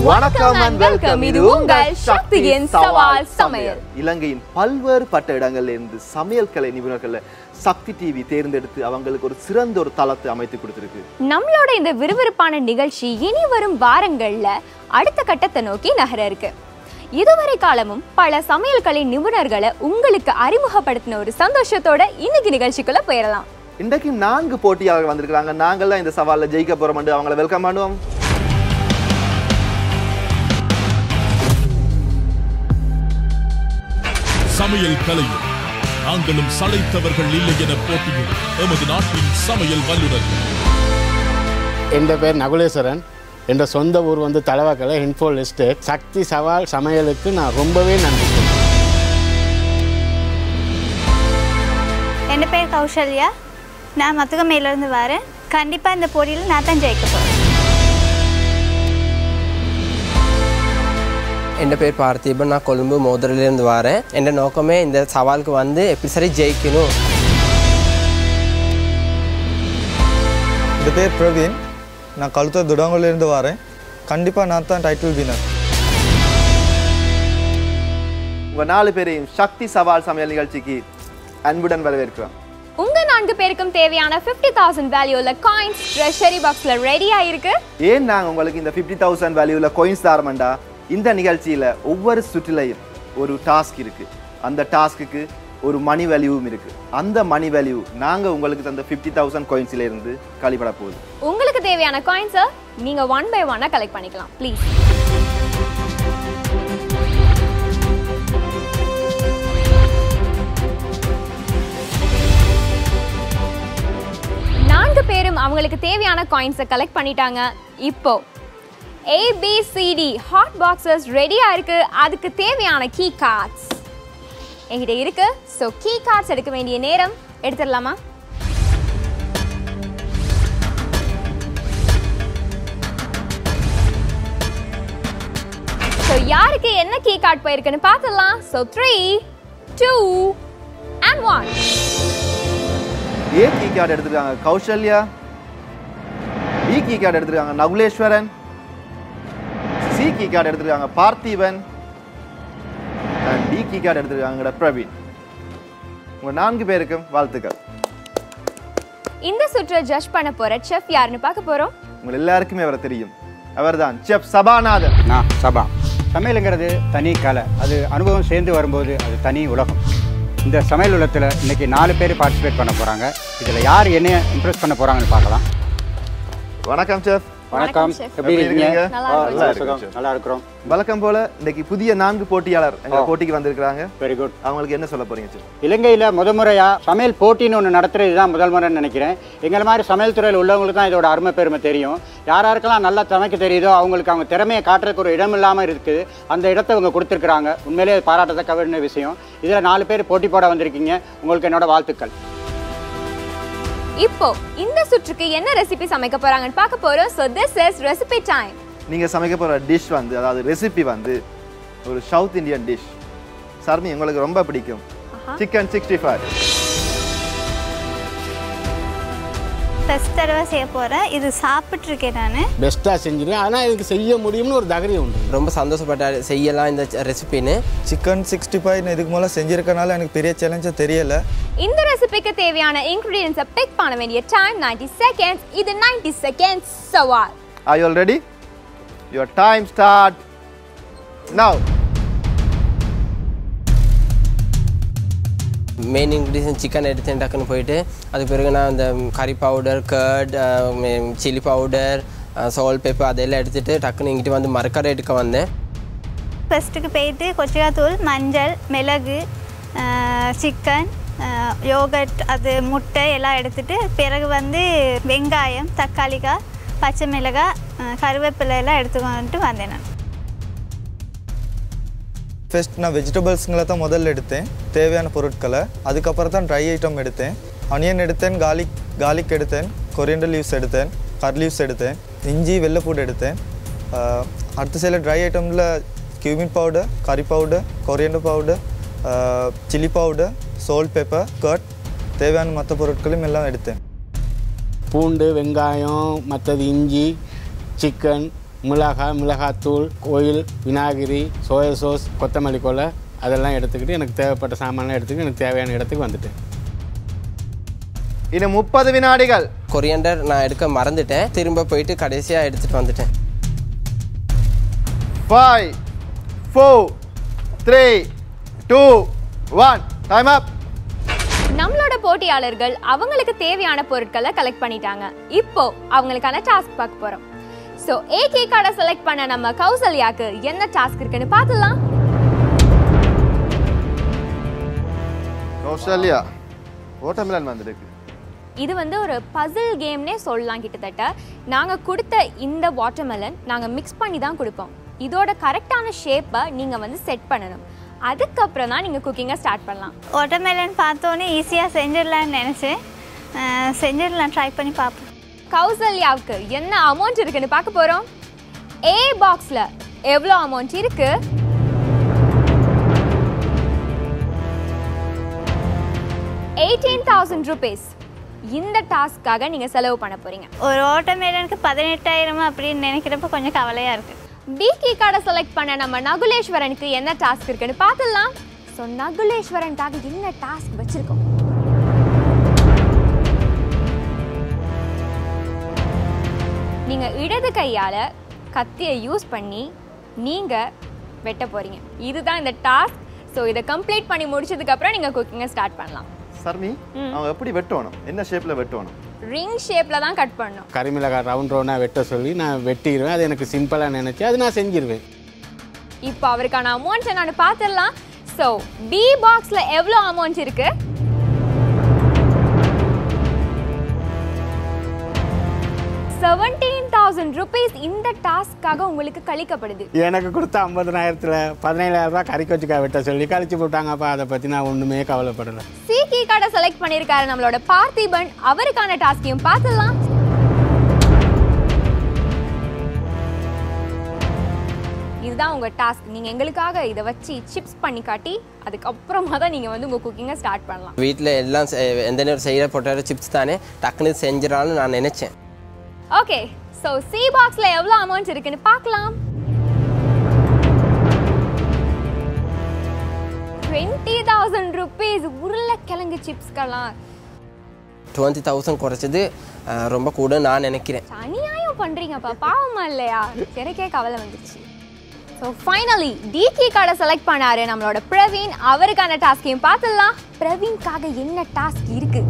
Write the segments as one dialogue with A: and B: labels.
A: வணக்கம் and welcome இது உங்கள் சக்தியின் சவால் சமையல்
B: இலங்கையின் பல்வேறு பட்ட இடங்கள்ல இருந்து சமையல் கலை நிபுணர்களை சக்தி டிவி தேர்ந்தெடுத்து அவங்களுக்கு ஒரு சிறந்த ஒரு தளத்தை அமைத்து கொடுத்திருக்கு
A: நம்மளோட இந்த விறுவிறுப்பான நிகழ்ச்சி இனி வரும் வாரங்கள்ல அடுத்த கட்டத்தை நோக்கி நகர இருக்கு இதுவரை காலமும் பல சமையல் கலை நிபுணர்களை உங்களுக்கு அறிமுகப்படுத்தின ஒரு சந்தோஷத்தோட இன்னைக்கு நிகழ்ச்சிக்குள்ள போயிடலாம்
B: இன்றைக்கு நான்கு போட்டியாளர்கள் வந்திருக்கிறாங்க நாங்கள்லாம் இந்த சவால்ல ஜெயிக்க போறோம் அவங்கள வெல்கம் பண்ணுவோம்
C: சமையல் கலையில் நாங்களும் சளைத்தவர்கள் இல்லை என போட்டியில் எமது நாட்டின் சமையல் வல்லுநர்கள்
D: என் பேர் நகுலேஸ்வரன் என் சொந்த ஊர் வந்து தலவாக்கலை இன்ஃபோல் எஸ்டேட் சக்தி சவால் சமையலுக்கு நான் ரொம்பவே நன்றி சொல்றேன்.
E: என் பேர் கௌசல்யா நான் மத்துகமையிலேருந்து வரேன் கண்டிப்பாக இந்த போட்டியில் நான் தான் ஜெயிக்க போகிறேன்
F: എൻ്റെ പേര് പാർത്ഥിബൻ ഞാൻ കൊളുമ്പ് മോതിരിലിருந்து வரேன் എൻ്റെ நோக்கமே இந்த சவாலுக்கு வந்து எப்படி சரி ஜெயிக்கணும்
G: இந்த பேர் பிரவீன் நான் கழுத்த துடங்கலிருந்து வரேன் கண்டிப்பாக நான் தான் டைட்டில் வினர்
B: உங்க நாலு பேரையும் சக்தி சவால் சமையல் நிகழ்ச்சிக்கு அன்புடன் வரவேற்கிறோம்
A: உங்க நான்கு பேருக்கும் தேவையான 50000 தௌசண்ட் வேல்யூல காயின்ஸ் ட்ரெஷரி பாக்ஸ்ல ரெடியா இருக்கு
B: ஏன் நாங்க உங்களுக்கு இந்த ஃபிஃப்டி தௌசண்ட் வேல்யூல கோயின்ஸ் தரமாண்டா இந்த நிகழ்ச்சியில ஒவ்வொரு சுற்றிலையும் ஒரு டாஸ்க் இருக்கு அந்த டாஸ்க்குக்கு ஒரு மணி வேல்யூவும் இருக்கு அந்த மணி வேல்யூ நாங்க உங்களுக்கு தந்த ஃபிஃப்டி தௌசண்ட் கோயின்ஸ்ல இருந்து கழிப்பட போகுது
A: உங்களுக்கு தேவையான காயின்ஸை நீங்க ஒன் பை ஒன்னா கலெக்ட் பண்ணிக்கலாம் ப்ளீஸ் நான்கு பேரும் அவங்களுக்கு தேவையான காயின்ஸை கலெக்ட் பண்ணிட்டாங்க இப்போ ஏபிசிடி ஹாட் பாக்ஸஸ் ரெடியா இருக்கு அதுக்கு தேவையான கீ கார்ட்ஸ் என்கிட்ட இருக்கு ஸோ கீ கார்ட்ஸ் எடுக்க வேண்டிய நேரம் எடுத்துடலாமா ஸோ யாருக்கு என்ன கீ கார்டு போயிருக்குன்னு பார்த்துடலாம் so three two and one
B: A key card எடுத்திருக்காங்க கௌசல்யா பி கீ கார்டு எடுத்திருக்காங்க நகுலேஸ்வரன் சி கீ கார்டு எடுத்திருக்காங்க Parthiban and D key card எடுத்திருக்காங்க பிரவீன் உங்க நான்கு பேருக்கும் வாழ்த்துக்கள்
A: இந்த சுற்றை ஜட்ஜ் பண்ண போற செஃப் யாருன்னு பார்க்க போறோம்
B: உங்கள் எல்லாருக்குமே அவரை தெரியும் அவர்தான் செஃப் சபாநாதன்
H: நான் சபா சமையலுங்கிறது தனி கலை அது அனுபவம் சேர்ந்து வரும்போது அது தனி உலகம் இந்த சமையல் உலகத்தில் இன்னைக்கு நாலு பேர் பார்ட்டிசிபேட் பண்ண போகிறாங்க இதில் யார் என்னைய இம்ப்ரெஸ் பண்ண போகிறாங்கன்னு பார்க்கலாம்
B: வணக்கம் செஃப்
H: வணக்கம்
A: chef.
H: எப்படி இருக்கீங்க
A: நல்லா
H: ஆ,
A: இருக்கோம்.
H: நல்லா சுகம். நல்லா இருக்கிறோம்
B: வழக்கம் போல இன்னைக்கு புதிய நான்கு போட்டியாளர் எங்க
H: ஓ.
B: போட்டிக்கு வந்திருக்கிறாங்க
H: வெரி குட்
B: அவங்களுக்கு என்ன சொல்ல போறீங்க செஃப்
H: இலங்கையில் முத முறையாக சமையல் போட்டின்னு ஒன்று நடத்துறது தான் முதல் முறைன்னு நினைக்கிறேன் எங்களை மாதிரி சமையல் துறையில் உள்ளவங்களுக்கு தான் இதோட அருமை பெருமை தெரியும் யார் யாருக்கெல்லாம் நல்லா சமைக்க தெரியுதோ அவங்களுக்கு அவங்க திறமையை காட்டுறதுக்கு ஒரு இடம் இல்லாமல் இருக்குது அந்த இடத்த அவங்க கொடுத்துருக்குறாங்க உண்மையிலேயே பாராட்டத்தக்க வேண்டிய விஷயம் இதில் நாலு பேர் போட்டி போட வந்திருக்கீங்க உங்களுக்கு என்னோட வாழ்த்துக்கள்
A: இப்போ இந்த சுற்றுக்கு என்ன ரெசிபி சமைக்க போறாங்கன்னு பார்க்க போறோம் so this is recipe time
B: நீங்க சமைக்க போற டிஷ் வந்து அதாவது ரெசிபி வந்து ஒரு சவுத் இந்தியன் டிஷ் சர்மி உங்களுக்கு ரொம்ப பிடிக்கும் சிக்கன் சிக்ஸ்டி ஃபைவ்
E: ஃபஸ்ட் தடவை செய்ய போகிறேன் இது சாப்பிட்ருக்கேன் நான்
D: பெஸ்ட்டாக செஞ்சிருவேன் ஆனால் இதுக்கு செய்ய முடியும்னு ஒரு தைரியம் உண்டு
F: ரொம்ப சந்தோஷப்பட்டார் செய்யலாம் இந்த ரெசிபின்னு
G: சிக்கன் சிக்ஸ்டி ஃபைவ் நான் இதுக்கு மேலே செஞ்சிருக்கனால எனக்கு பெரிய சேலஞ்சாக தெரியலை
A: இந்த ரெசிபிக்கு தேவையான இன்கிரீடியன்ஸை பிக் பண்ண வேண்டிய டைம் 90 செகண்ட்ஸ் இது 90 செகண்ட்ஸ் சவால்
B: Are you all ready? Your time start now.
F: Main ingredients chicken எடுத்து டக்குன்னு போயிட்டு அதுக்கு பிறகு நான் இந்த curry powder curd chilli powder salt pepper அதெல்லாம் எடுத்துட்டு டக்குன்னு இங்கிட்டு வந்து மரக்கரை எடுக்க வந்தேன்
E: ஃபஸ்ட்டுக்கு போயிட்டு கொச்சைக்காத்தூள் மஞ்சள் மிளகு சிக்கன் யோகட் அது முட்டை எல்லாம் எடுத்துட்டு பிறகு வந்து வெங்காயம் தக்காளிக்காய் பச்சை மிளகாய் அஹ், கருவேப்பிலை எல்லாம் எடுத்துக்கொண்டு வந்தேன் நான்
G: ஃபர்ஸ்ட் நான் வெஜிடபிள்ஸுங்களை தான் முதல்ல எடுத்தேன் தேவையான பொருட்களை அதுக்கப்புறம் தான் ட்ரை ஐட்டம் எடுத்தேன் அனியன் எடுத்தேன் கார்லிக் கார்லிக் எடுத்தேன் கொரியண்டர் லீவ்ஸ் எடுத்தேன் கர் லீவ்ஸ் எடுத்தேன் இஞ்சி வெள்ளை பூடு எடுத்தேன் ஆஹ், அடுத்த சில ட்ரை ஐட்டமில் cumin powder curry powder coriander powder chilli powder salt pepper cut தேவையான மற்ற பொருட்களும் எல்லாம் எடுத்தேன்
D: பூண்டு வெங்காயம் மற்றது இஞ்சி சிக்கன் மிளகாய் மிளகாத்தூள் கோயில் விநாயகிரி சோயா சோஸ் கொத்தமல்லி கொலை அதெல்லாம் எடுத்துக்கிட்டு எனக்கு தேவைப்பட்ட சாமான்லாம் எடுத்துக்கிட்டு எனக்கு தேவையான இடத்துக்கு வந்துட்டேன்
B: இன்னும் முப்பது வினாடிகள்
F: கொரியண்டர் நான் எடுக்க மறந்துட்டேன் திரும்ப போயிட்டு கடைசியாக எடுத்துகிட்டு வந்துட்டேன்
B: five four three two one time up
A: நம்மளோட போட்டியாளர்கள் அவங்களுக்கு தேவையான பொருட்களை கலெக்ட் பண்ணிட்டாங்க இப்போ அவங்களுக்கான டாஸ்க் பார்க்க போறோம் ஸோ ஏகே கார்டை செலக்ட் பண்ண நம்ம கௌசல்யாக்கு என்ன டாஸ்க் இருக்குன்னு பார்த்துலாம்
B: கௌசல்யா ஓட்டமிலன் வந்திருக்கு
A: இது வந்து ஒரு பசில் கேம்னே சொல்லலாம் கிட்டத்தட்ட நாங்கள் கொடுத்த இந்த வாட்டர்மெலன் நாங்கள் மிக்ஸ் பண்ணி தான் கொடுப்போம் இதோட கரெக்டான ஷேப்பை நீங்கள் வந்து செட் பண்ணணும் அதுக்கப்புறம் தான் நீங்கள் குக்கிங்கை ஸ்டார்ட் பண்ணலாம்
E: வாட்டர்மெலன் பார்த்தோன்னே ஈஸியாக செஞ்சிடலான்னு நினச்சேன் அஹ் செஞ்சிடலாம் ட்ரை பண்ணி பார்ப்போம்
A: கௌசல்யாவுக்கு என்ன அமௌண்ட் இருக்குன்னு பார்க்க போகிறோம் ஏ பாக்ஸில் எவ்வளோ அமௌண்ட் இருக்கு எயிட்டீன் தௌசண்ட் ருபீஸ் இந்த டாஸ்க்காக நீங்கள் செலவு பண்ண போகிறீங்க
E: ஒரு வாட்டர்மெலனுக்கு பதினெட்டாயிரமா அப்படின்னு நினைக்கிறப்ப கொஞ்சம் கவலையாக இருக்குது
A: பிகி கார்டை செலக்ட் பண்ண நம்ம நகுலேஸ்வரனுக்கு என்ன டாஸ்க் இருக்குன்னு பார்த்துடலாம் ஸோ நகுலேஸ்வரனுக்காக என்ன டாஸ்க் வச்சிருக்கோம் நீங்க இடது கையால கத்தியை யூஸ் பண்ணி நீங்க வெட்ட போறீங்க இதுதான் இந்த டாஸ்க் ஸோ இதை கம்ப்ளீட் பண்ணி முடிச்சதுக்கு அப்புறம் நீங்க குக்கிங்கை ஸ்டார்ட் பண்ணலாம்
B: சர்மி அவங்க எப்படி வெட்டணும் என்ன ஷேப்ல வெட்டணும்
A: ரிங் ஷேப்ல தான் கட் பண்ணணும்
D: கரிமிளகாய் ரவுண்ட் ரவுண்டாக வெட்ட சொல்லி நான் வெட்டிடுவேன் அது எனக்கு சிம்பிளாக நினச்சி அது நான் செஞ்சிருவேன்
A: இப்போ அவருக்கான அமௌண்ட் என்னன்னு பார்த்துடலாம் ஸோ பி பாக்ஸில் எவ்வளோ அமௌண்ட் இருக்கு செவன்டீன் தௌசண்ட் ருபீஸ் இந்த டாஸ்க்காக உங்களுக்கு கழிக்கப்படுது
D: எனக்கு கொடுத்த ஐம்பதனாயிரத்தில் பதினேழாயிரம் ரூபாய் கறி கொச்சிக்காய் வெட்ட சொல்லி கழிச்சு போட்டாங்கப்பா அதை பற்றி நான் ஒன்றுமே கவலைப்படலை
A: சிகி கார்டை செலக்ட் பண்ணியிருக்காரு நம்மளோட பார்த்திபன் அவருக்கான டாஸ்கையும் பார்த்துடலாம் இதுதான் உங்க டாஸ்க் நீங்க எங்களுக்காக இதை வச்சு சிப்ஸ் பண்ணி காட்டி அதுக்கப்புறமா தான் நீங்க வந்து உங்க குக்கிங்கை ஸ்டார்ட் பண்ணலாம்
F: வீட்டில் எல்லாம் செ- எந்த நேரம் செய்கிற பொட்டேட்டோ சிப்ஸ் தானே டக்குன்னு செஞ்சிடலாம்னு நான் நினச்சேன்
A: ஓகே ஸோ சி பாக்ஸில் எவ்வளோ அமௌண்ட் இருக்குன்னு பார்க்கலாம் டுவெண்ட்டி தௌசண்ட் ருபீஸ் உருளைக்கிழங்கு சிப்ஸ்க்கெல்லாம்
F: டுவெண்ட்டி தௌசண்ட் குறைச்சது அஹ், ரொம்ப கூட நான் நினைக்கிறேன்
A: அநியாயம் பண்றீங்கப்பா பாவமா இல்லையா எனக்கே கவலை வந்துருச்சு ஸோ ஃபைனலி டிகே கார்டை செலக்ட் பண்ணாரு நம்மளோட பிரவீன் அவருக்கான டாஸ்கையும் பார்த்துடலாம் பிரவீன்காக என்ன டாஸ்க் இருக்கு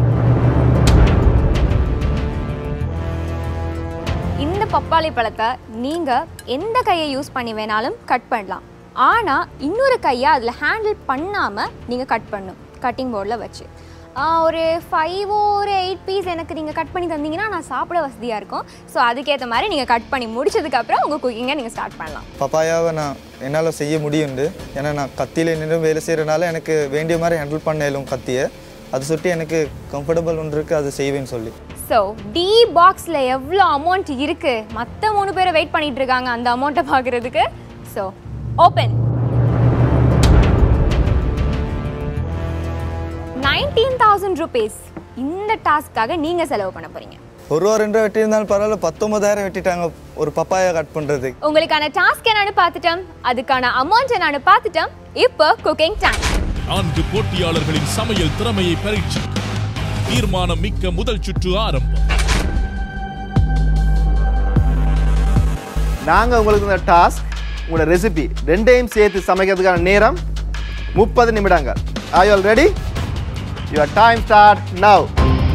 A: இந்த பப்பாளி பழத்தை நீங்க எந்த கையை யூஸ் பண்ணி வேணாலும் கட் பண்ணலாம் ஆனா இன்னொரு கையை அதில் ஹேண்டில் பண்ணாம நீங்க கட் பண்ணணும் கட்டிங் போர்டில் வச்சு ஆஹ் ஒரு ஃபைவ் ஒரு எயிட் பீஸ் எனக்கு நீங்கள் கட் பண்ணி தந்தீங்கன்னா நான் சாப்பிட வசதியாக இருக்கும் ஸோ அதுக்கேற்ற மாதிரி நீங்கள் கட் பண்ணி முடிச்சதுக்கப்புறம் உங்கள் குக்கிங்கை நீங்கள் ஸ்டார்ட் பண்ணலாம்
G: பப்பாயாவை நான் என்னால் செய்ய முடியுண்டு ஏன்னா நான் கத்தியில் நின்று வேலை செய்கிறனால எனக்கு வேண்டிய மாதிரி ஹேண்டில் பண்ண இயலும் கத்தியை அது சுட்டி எனக்கு கம்ஃபர்டபுள் ஒன்று இருக்குது அது செய்வேன்னு சொல்லி
A: ஸோ டி பாக்ஸில் எவ்வளோ அமௌண்ட் இருக்குது மற்ற மூணு பேரை வெயிட் பண்ணிட்டு இருக்காங்க அந்த அமௌண்ட்டை பார்க்குறதுக்கு so open nineteen thousand rupees இந்த டாஸ்க்காக நீங்கள் செலவு பண்ண போகிறீங்க
G: ஒரு ரூபா ரெண்டு ரூபா வெட்டியிருந்தாலும் பரவாயில்ல பத்தொன்பதாயிரம் வெட்டிட்டாங்க ஒரு பப்பாயா கட் பண்ணுறதுக்கு
A: உங்களுக்கான டாஸ்க் என்னன்னு பார்த்துட்டோம் அதுக்கான அமௌண்ட் என்னன்னு பார்த்துட்டோம் இப்போ குக்கிங் டைம்
C: நான்கு போட்டியாளர்களின் சமையல் திறமையை பரீட்சிக்க தீர்மானம் மிக்க முதல் சுற்று ஆரம்பம்
B: நாங்கள் உங்களுக்கு இந்த டாஸ்க் உங்களோட ரெசிபி ரெண்டையும் சேர்த்து சமைக்கிறதுக்கான நேரம் முப்பது நிமிடங்கள் are you ready your time start now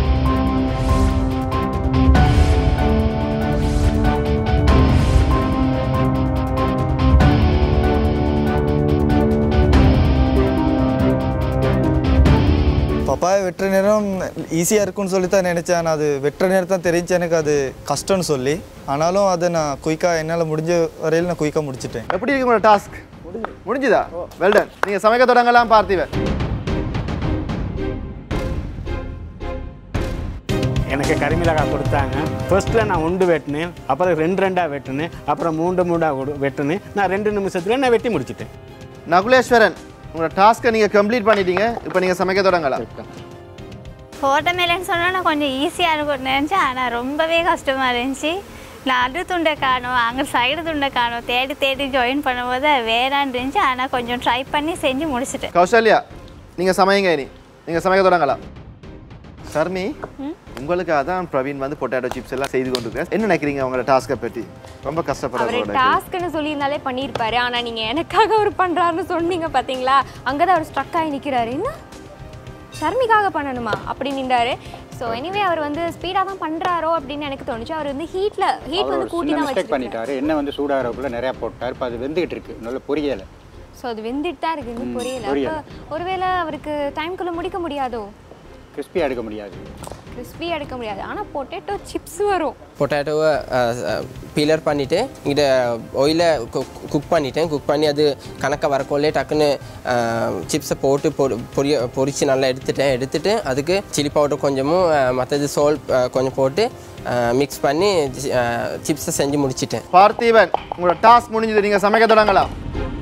G: papaya வெட்டுற நேரம் ஈஸியாக இருக்கும்னு சொல்லி தான் நினச்சேன் ஆனால் அது வெட்டுற நேரம் தான் தெரிஞ்சு எனக்கு அது கஷ்டம்னு சொல்லி ஆனாலும் அதை நான் குயிக்காக என்னால் முடிஞ்ச வரையில் நான் குயிக்காக முடிச்சிட்டேன்
B: எப்படி இருக்கு உங்களோட டாஸ்க் முடிஞ்சுதா வெல்டன் நீங்கள் சமைக்க தொடங்கலாம் பார்த்திவன்
D: எனக்கு கரிமிளகாய் கொடுத்தாங்க ஃபர்ஸ்ட்டில் நான் உண்டு வெட்டினேன் அப்புறம் ரெண்டு ரெண்டாக வெட்டினேன் அப்புறம் மூன்று மூண்டாக வெட்டினேன் நான் ரெண்டு நிமிஷத்தில் நான் வெட்டி முடிச்சிட்டேன்
B: நகுலேஸ்வரன் உங்களோட டாஸ்க்கை நீங்கள் கம்ப்ளீட் பண்ணிட்டீங்க இப்போ நீங்கள் சமைக்க தொடங்கலாம்
E: வாட்டர்மெலன் சொன்னால் நான் கொஞ்சம் ஈஸியாக இருக்கும்னு நினச்சேன் ஆனால் ரொம்பவே கஷ்டமாக இருந்துச்சு நான் அது துண்டை காணும் அங்கே சைடு துண்டை காணும் தேடி தேடி ஜாயின் பண்ணும்போது அது வேணான்னு இருந்துச்சு ஆனால் கொஞ்சம் ட்ரை பண்ணி செஞ்சு முடிச்சிட்டேன்
B: கௌசல்யா நீங்க சமையுங்க இனி நீங்க சமைக்க தொடங்கலாம் சர்மி உங்களுக்கு அதான் பிரவீன் வந்து பொட்டேட்டோ சிப்ஸ் எல்லாம் செய்து கொண்டிருக்கேன் என்ன நினைக்கிறீங்க உங்களோட டாஸ்கை பற்றி ரொம்ப
A: அவரு
B: கஷ்டப்படுறோட
A: டாஸ்க்னு சொல்லியிருந்தாலே பண்ணியிருப்பாரு ஆனா நீங்க எனக்காக அவர் பண்றாருன்னு சொன்னீங்க பாத்தீங்களா அங்கதான் அவர் ஸ்ட்ரக் ஆகி நிக்கிறாரு என்ன ஷர்மிக்காக பண்ணணுமா அப்படி நின்றாரு ஸோ எனிவே அவர் வந்து ஸ்பீடாக தான் பண்றாரோ அப்படின்னு எனக்கு தோணுச்சு அவர் வந்து ஹீட்ல ஹீட்
H: அவர்
A: வந்து
H: ஒரு
A: கூட்டி
H: சின்ன
A: தான்
H: மிஸ்டேக்
A: வச்சிருக்காரு
H: பண்ணிட்டாரு என்ன வந்து சூடாகிறக்குள்ள நிறையா போட்டார் இப்போ அது வெந்துகிட்டு இருக்கு நல்ல பொரியலை
A: ஸோ அது வெந்துட்டு தான் இருக்கு இன்னும் புரியல
H: புரியல.
A: அப்போ ஒருவேளை அவருக்கு டைம்குள்ள முடிக்க முடியாதோ
H: கிறிஸ்பியாக எடுக்க முடியாது
A: கிறிஸ்பி எடுக்க முடியாது ஆனா பொட்டேட்டோ சிப்ஸ் வரும்
F: பொட்டேட்டோவை பீலர் பண்ணிவிட்டு இங்கிட்ட ஆயிலை குக் பண்ணிட்டேன் குக் பண்ணி அது கணக்காக வரக்கோல்லே டக்குன்னு சிப்ஸை போட்டு பொரி பொரிய பொரிச்சு நல்லா எடுத்துட்டேன் எடுத்துட்டு அதுக்கு சில்லி பவுடர் கொஞ்சமும் மற்றது சோல் கொஞ்சம் போட்டு மிக்ஸ் பண்ணி சிப்ஸை செஞ்சு முடிச்சிட்டேன்
B: பார்த்திபன் உங்களோட டாஸ்க் முடிஞ்சது நீங்க சமைக்க தொடங்கலாம்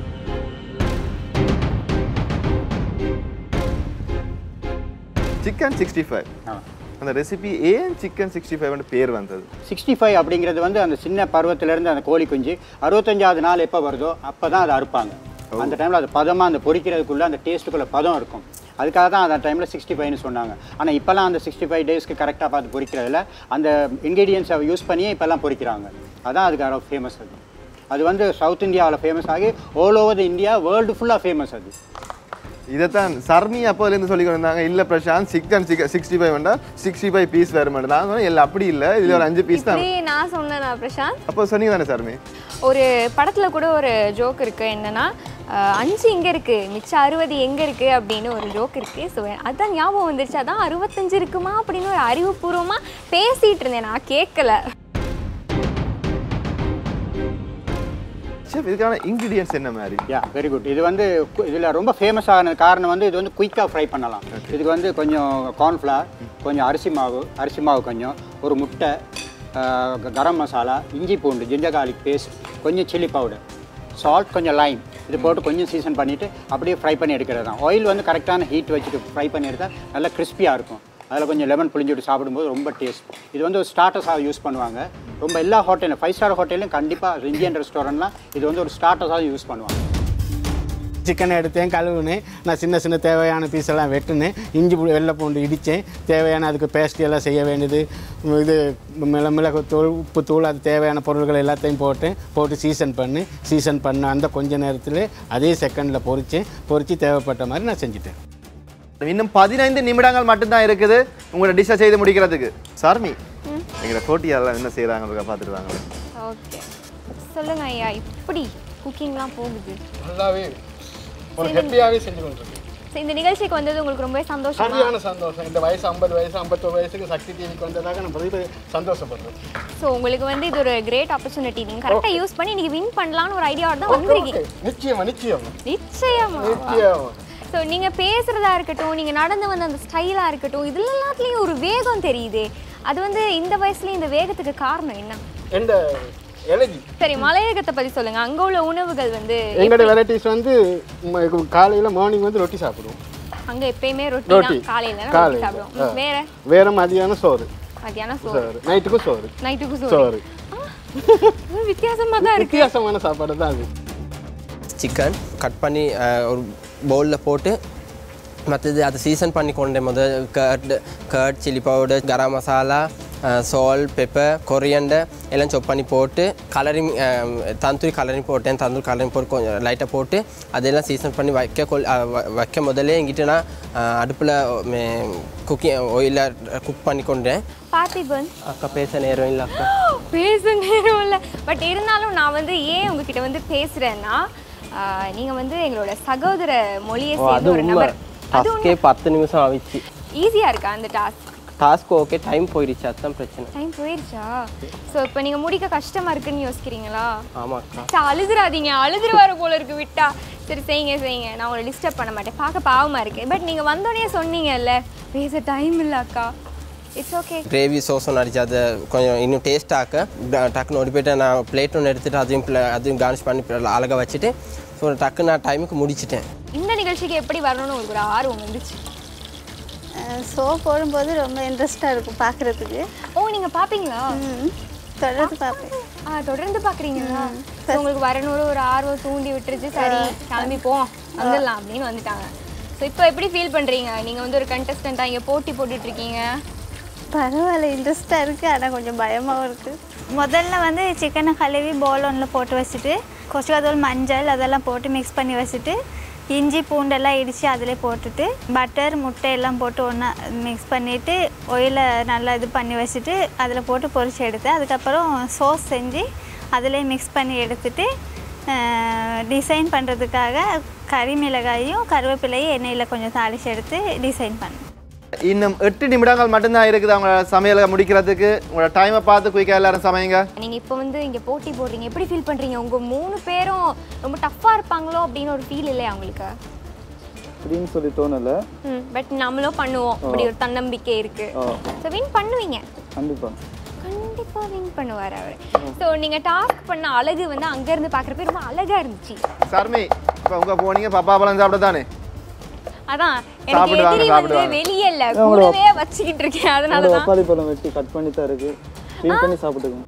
B: சிக்கன் சிக்ஸ்டி ஃபைவ்
H: ஆ
B: அந்த ரெசிபி ஏன் சிக்கன் சிக்ஸ்டி ஃபைவ்னு பேர் வந்தது
H: சிக்ஸ்டி ஃபைவ் அப்படிங்கிறது வந்து அந்த சின்ன பருவத்திலேருந்து அந்த கோழி குஞ்சு அறுபத்தஞ்சாவது நாள் எப்போ வருதோ அப்போ தான் அதை அறுப்பாங்க அந்த டைமில் அது பதமாக அந்த பொரிக்கிறதுக்குள்ளே அந்த டேஸ்ட்டுக்குள்ளே பதம் இருக்கும் அதுக்காக தான் அந்த டைமில் சிக்ஸ்டி ஃபைவ்னு சொன்னாங்க ஆனால் இப்போல்லாம் அந்த சிக்ஸ்டி ஃபைவ் டேஸ்க்கு கரெக்டாக பார்த்து பொரிக்கிறதுல அந்த இன்க்ரீடியன்ஸை யூஸ் பண்ணியே இப்போல்லாம் பொரிக்கிறாங்க அதான் அதுக்கு ஃபேமஸ் அது அது வந்து சவுத் இந்தியாவில் ஃபேமஸ் ஆகி all over the India world ஃபுல்லாக ஃபேமஸ் அது
B: இதைத்தான் சர்மி அப்போதுலேருந்து சொல்லி கொண்டிருந்தாங்க இல்லை Prashanth chicken chicken sixty five வேண்டா சிக்ஸ்டி ஃபைவ் பீஸ் வேறு மட்டும் நான் சொன்னேன் இல்லை அப்படி இல்லை இதில் ஒரு அஞ்சு பீஸ் தான்
A: இப்படி நான் சொன்னேனா பிரசாந்த்
B: அப்போ சொன்னீங்க தானே சர்மி
A: ஒரு படத்துல கூட ஒரு ஜோக் இருக்கு என்னன்னா அஹ், அஞ்சு எங்க இருக்கு மிச்சம் அறுபது எங்க இருக்கு அப்படின்னு ஒரு ஜோக் இருக்கு ஸோ அதான் ஞாபகம் வந்துருச்சு அதான் அறுபத்தஞ்சு இருக்குமா அப்படின்னு ஒரு அறிவுபூர்வமா பேசிட்டு இருந்தேன் நான் கேட்கல
B: ஷெஃப் இதுக்கான இன்க்ரீடியன்ஸ் என்ன மாதிரி
H: யா வெரி குட் இது வந்து இதில் ரொம்ப ஃபேமஸ் ஆன காரணம் வந்து இது வந்து குயிக்காக ஃப்ரை பண்ணலாம் இதுக்கு வந்து கொஞ்சம் கார்ன்ஃப்ளவர் கொஞ்சம் அரிசி மாவு அரிசி மாவு கொஞ்சம் ஒரு முட்டை ஆஹ் க- கரம் மசாலா இஞ்சி பூண்டு ஜிஞ்சர் garlic பேஸ்ட் கொஞ்சம் சில்லி பவுடர் சால்ட் கொஞ்சம் லைம் இது போட்டு கொஞ்சம் சீசன் பண்ணிவிட்டு அப்படியே ஃப்ரை பண்ணி எடுக்கிறது தான் ஆயில் வந்து கரெக்டான ஹீட் வச்சுட்டு ஃப்ரை பண்ணி எடுத்தால் நல்லா கிறிஸ்பியாக இருக்கும் அதில் கொஞ்சம் லெமன் புளிஞ்சு விட்டு சாப்பிடும்போது ரொம்ப டேஸ்ட் இது வந்து ஒரு ஸ்டார்டர்ஸாக யூஸ் பண்ணுவாங்க ரொம்ப எல்லா ஹோட்டலும் ஃபைவ் ஸ்டார் ஹோட்டல்லையும் கண்டிப்பாக இந்தியன் ரெஸ்டாரண்ட்லாம் இது வந்து ஒரு ஸ்டார்டர்ஸாக யூஸ் பண்ணுவாங்க
D: சிக்கனை எடுத்தேன் கழுவுனேன் நான் சின்ன சின்ன தேவையான பீஸ் எல்லாம் வெட்டினேன் இஞ்சி பூ- வெள்ளை பூண்டு இடித்தேன் தேவையான அதுக்கு பேஸ்ட் எல்லாம் செய்ய வேண்டியது இது மிள மிளகு தூள் உப்பு தூள் அது தேவையான பொருட்கள் எல்லாத்தையும் போட்டேன் போட்டு சீசன் பண்ணி சீசன் பண்ண அந்த கொஞ்ச நேரத்தில் அதே செகண்டில் பொரிச்சேன் பொரித்து தேவைப்பட்ட மாதிரி நான் செஞ்சுட்டேன்
B: இன்னும் பதினைந்து நிமிடங்கள் மட்டும்தான் இருக்குது உங்களோட டிஷ்ஷை செய்து முடிக்கிறதுக்கு சார்மி எங்களோட போட்டியாளர் என்ன செய்கிறாங்க பார்த்துட்டு வாங்க
A: ஓகே சொல்லுங்க ஐயா இப்படி குக்கிங்லாம் போகுது
D: நல்லாவே ஒரு ஹெப்பியாகவே செஞ்சு கொண்டிருக்கேன்
A: So, இந்த நிகழ்ச்சிக்கு வந்தது உங்களுக்கு ரொம்பவே சந்தோஷமா
D: சரியான சந்தோஷம் இந்த வயசு ஐம்பது வயசு ஐம்பத்தொரு வயசுக்கு சக்தி டிவிக்கு வந்ததாக நான் பதிவு சந்தோஷப்படுறேன்
A: ஸோ உங்களுக்கு வந்து இது ஒரு கிரேட் ஆப்பர்ச்சுனிட்டி நீங்க கரெக்டாக யூஸ் பண்ணி நீங்க வின் பண்ணலாம்னு ஒரு ஐடியாவோட தான் வந்திருக்கீங்க
D: நிச்சயமா நிச்சயமா
A: நிச்சயமா
D: நிச்சயமா
A: ஸோ நீங்கள் பேசுகிறதா இருக்கட்டும் நீங்கள் நடந்து வந்த அந்த ஸ்டைலாக இருக்கட்டும் இதில் எல்லாத்துலேயும் ஒரு வேகம் தெரியுதே அது வந்து இந்த வயசுலேயும் இந்த வேகத்துக்கு காரணம் என்ன
D: எந்த எனர்ஜி
A: சரி மலையகத்தை பற்றி சொல்லுங்கள் அங்கே உள்ள உணவுகள் வந்து
D: எங்களோட வெரைட்டிஸ் வந்து காலையில் மார்னிங் வந்து ரொட்டி சாப்பிடுவோம்
A: அங்கே எப்பயுமே ரொட்டி
D: ரொட்டி.
A: தான் காலையில் ரொட்டி
D: காலையில.
A: சாப்பிடுவோம்
D: ஆ.
A: ம், வேற
D: வேற மதியானம் சோறு
A: மத்தியானம் சோறு
D: சோறு நைட்டுக்கும் சோறு
A: நைட்டுக்கு
D: சோறு
A: சோறு வித்தியாசமாக தான் இருக்கு
D: வித்தியாசமான சாப்பாடு தான் அது
F: சிக்கன் கட் பண்ணி அஹ், ஒரு பவுலில் போட்டு மற்றது அதை சீசன் பண்ணி கொண்டேன் முதல் curd curd chilli powder garam masala salt pepper coriander எல்லாம் சொப் பண்ணி போட்டு கலரிங் தந்தூரி கலரிங் போட்டேன் தந்தூரி கலரிங் போட்டு கொஞ்சம் லைட்டாக போட்டு அதெல்லாம் சீசன் பண்ணி வைக்க கொள் அஹ், வ- வைக்க முதல்ல எங்கிட்ட நான் அடுப்பில் குக்கிங் ஆயிலில் குக் பண்ணி கொண்டேன்
A: பார்த்திபன்
F: அக்கா பேச நேரம் இல்லை அக்கா
A: பேச நேரம் இல்லை பட் இருந்தாலும் நான் வந்து ஏன் உங்ககிட்ட வந்து பேசுகிறேன்னா நீங்கள் வந்து எங்களோட சகோதர மொழியை
F: ஓ, அது
A: சேர்ந்த ஒரு
F: உண்மை
A: நபர் அது
F: டாஸ்க்கே பத்து நிமிஷம் ஆயிடுச்சு
A: ஈஸியாக இருக்கா அந்த டாஸ்க்
F: டாஸ்க் ஓகே டைம் போயிடுச்சு அதுதான் பிரச்சனை
A: டைம் போயிருச்சா ஸோ இப்போ நீங்கள் முடிக்க கஷ்டமாக இருக்குன்னு யோசிக்கிறீங்களா
F: ஆமாக்கா
A: சரி, அழுதுறாதீங்க அழுதுருவாரு போல இருக்கு விட்டா சரி செய்யுங்க செய்யுங்க நான் உங்களை டிஸ்டர்ப் பண்ண மாட்டேன் பார்க்க பாவமாக இருக்கு பட் நீங்கள் வந்தோடனே சொன்னீங்கல்ல பேச டைம் இல்லை அக்கா இட்ஸ் ஓகே
F: கிரேவி சோஸும் அடிச்சு அதை கொஞ்சம் இன்னும் டேஸ்ட் ஆக்க ட- டக்குன்னு ஓடி போயிட்டு நான் பிளேட் ஒன்று எடுத்துட்டு அதையும் pla- அதையும் கார்னிஷ் பண்ணி pla- அழகா வச்சுட்டு ஸோ டக்கு நான் டைமுக்கு முடிச்சிட்டேன்
A: இந்த நிகழ்ச்சிக்கு எப்படி வரணும்னு உங்களுக்கு ஒரு ஆர்வம் வந்துச்சு
E: ஷோ போடும்போது ரொம்ப இன்ட்ரெஸ்டாக இருக்கும் பார்க்குறதுக்கு
A: ஓ நீங்கள் பார்ப்பீங்களா
E: தொடர்ந்து பார்ப்பேன்
A: ஆ தொடர்ந்து பார்க்குறீங்களா உங்களுக்கு வரணும்னு ஒரு ஆர்வம் தூண்டி விட்டுருச்சு சரி கிளம்பி போம் வந்துடலாம் அப்படின்னு வந்துட்டாங்க ஸோ இப்போ எப்படி ஃபீல் பண்ணுறீங்க நீங்கள் வந்து ஒரு கண்டஸ்டண்ட்டாக இங்கே போட்டி போட்டுட்டு இருக்கீங்க
E: பரவாயில்ல இன்ட்ரெஸ்டாக இருக்குது ஆனால் கொஞ்சம் பயமாகவும் இருக்குது முதல்ல வந்து சிக்கனை கழுவி போல் ஒன்றில் போட்டு வச்சுட்டு கொசுக்காத்தூள் மஞ்சள் அதெல்லாம் போட்டு மிக்ஸ் பண்ணி வச்சுட்டு இஞ்சி பூண்டெல்லாம் இடித்து அதிலே போட்டுட்டு பட்டர் முட்டை எல்லாம் போட்டு ஒன்றா மிக்ஸ் பண்ணிவிட்டு ஒயிலை நல்லா இது பண்ணி வச்சுட்டு அதில் போட்டு பொரிச்சு எடுத்தேன் அதுக்கப்புறம் சோஸ் செஞ்சு அதிலே மிக்ஸ் பண்ணி எடுத்துட்டு டிசைன் பண்ணுறதுக்காக கறி மிளகாயும் கருவேப்பிலையும் எண்ணெயில் கொஞ்சம் தாளிச்சு எடுத்து டிசைன் பண்ணேன்
B: இன்னும் எட்டு நிமிடங்கள் மட்டும்தான் இருக்குது அவங்க சமையலை முடிக்கிறதுக்கு உங்களோட டைமை பார்த்து குயிக்காக எல்லாரும் சமைங்க
A: நீங்கள் இப்போ வந்து இங்கே போட்டி போடுறீங்க எப்படி ஃபீல் பண்ணுறீங்க உங்கள் மூணு பேரும் ரொம்ப டஃப்பாக இருப்பாங்களோ அப்படின்னு ஒரு ஃபீல் இல்லையா உங்களுக்கு
G: அப்படின்னு சொல்லி தோணலை
A: ம் பட் நம்மளும் பண்ணுவோம் அப்படி ஒரு தன்னம்பிக்கை இருக்கு ஸோ வின் பண்ணுவீங்க
G: கண்டிப்பாக
A: கண்டிப்பா வின் பண்ணுவார் அவர் ஸோ நீங்க டாஸ்க் பண்ண அழகு வந்து அங்க இருந்து பார்க்குறப்ப ரொம்ப அழகா இருந்துச்சு
B: சர்மி இப்போ உங்க போனீங்க பப்பா பழம் சாப்பிட தானே
A: அதான் எனக்கு
B: சாப்பிடுவாங்க,
A: எதிரி வந்து
B: சாப்பிடுவாங்க.
A: வெளியே இல்ல கூடவே வச்சுக்கிட்டு இருக்கேன் அதனால தான்
G: பப்பாளி பழம் வெட்டி கட் பண்ணி தான் இருக்கு க்ளீன் பண்ணி சாப்பிட்டுக்கோங்க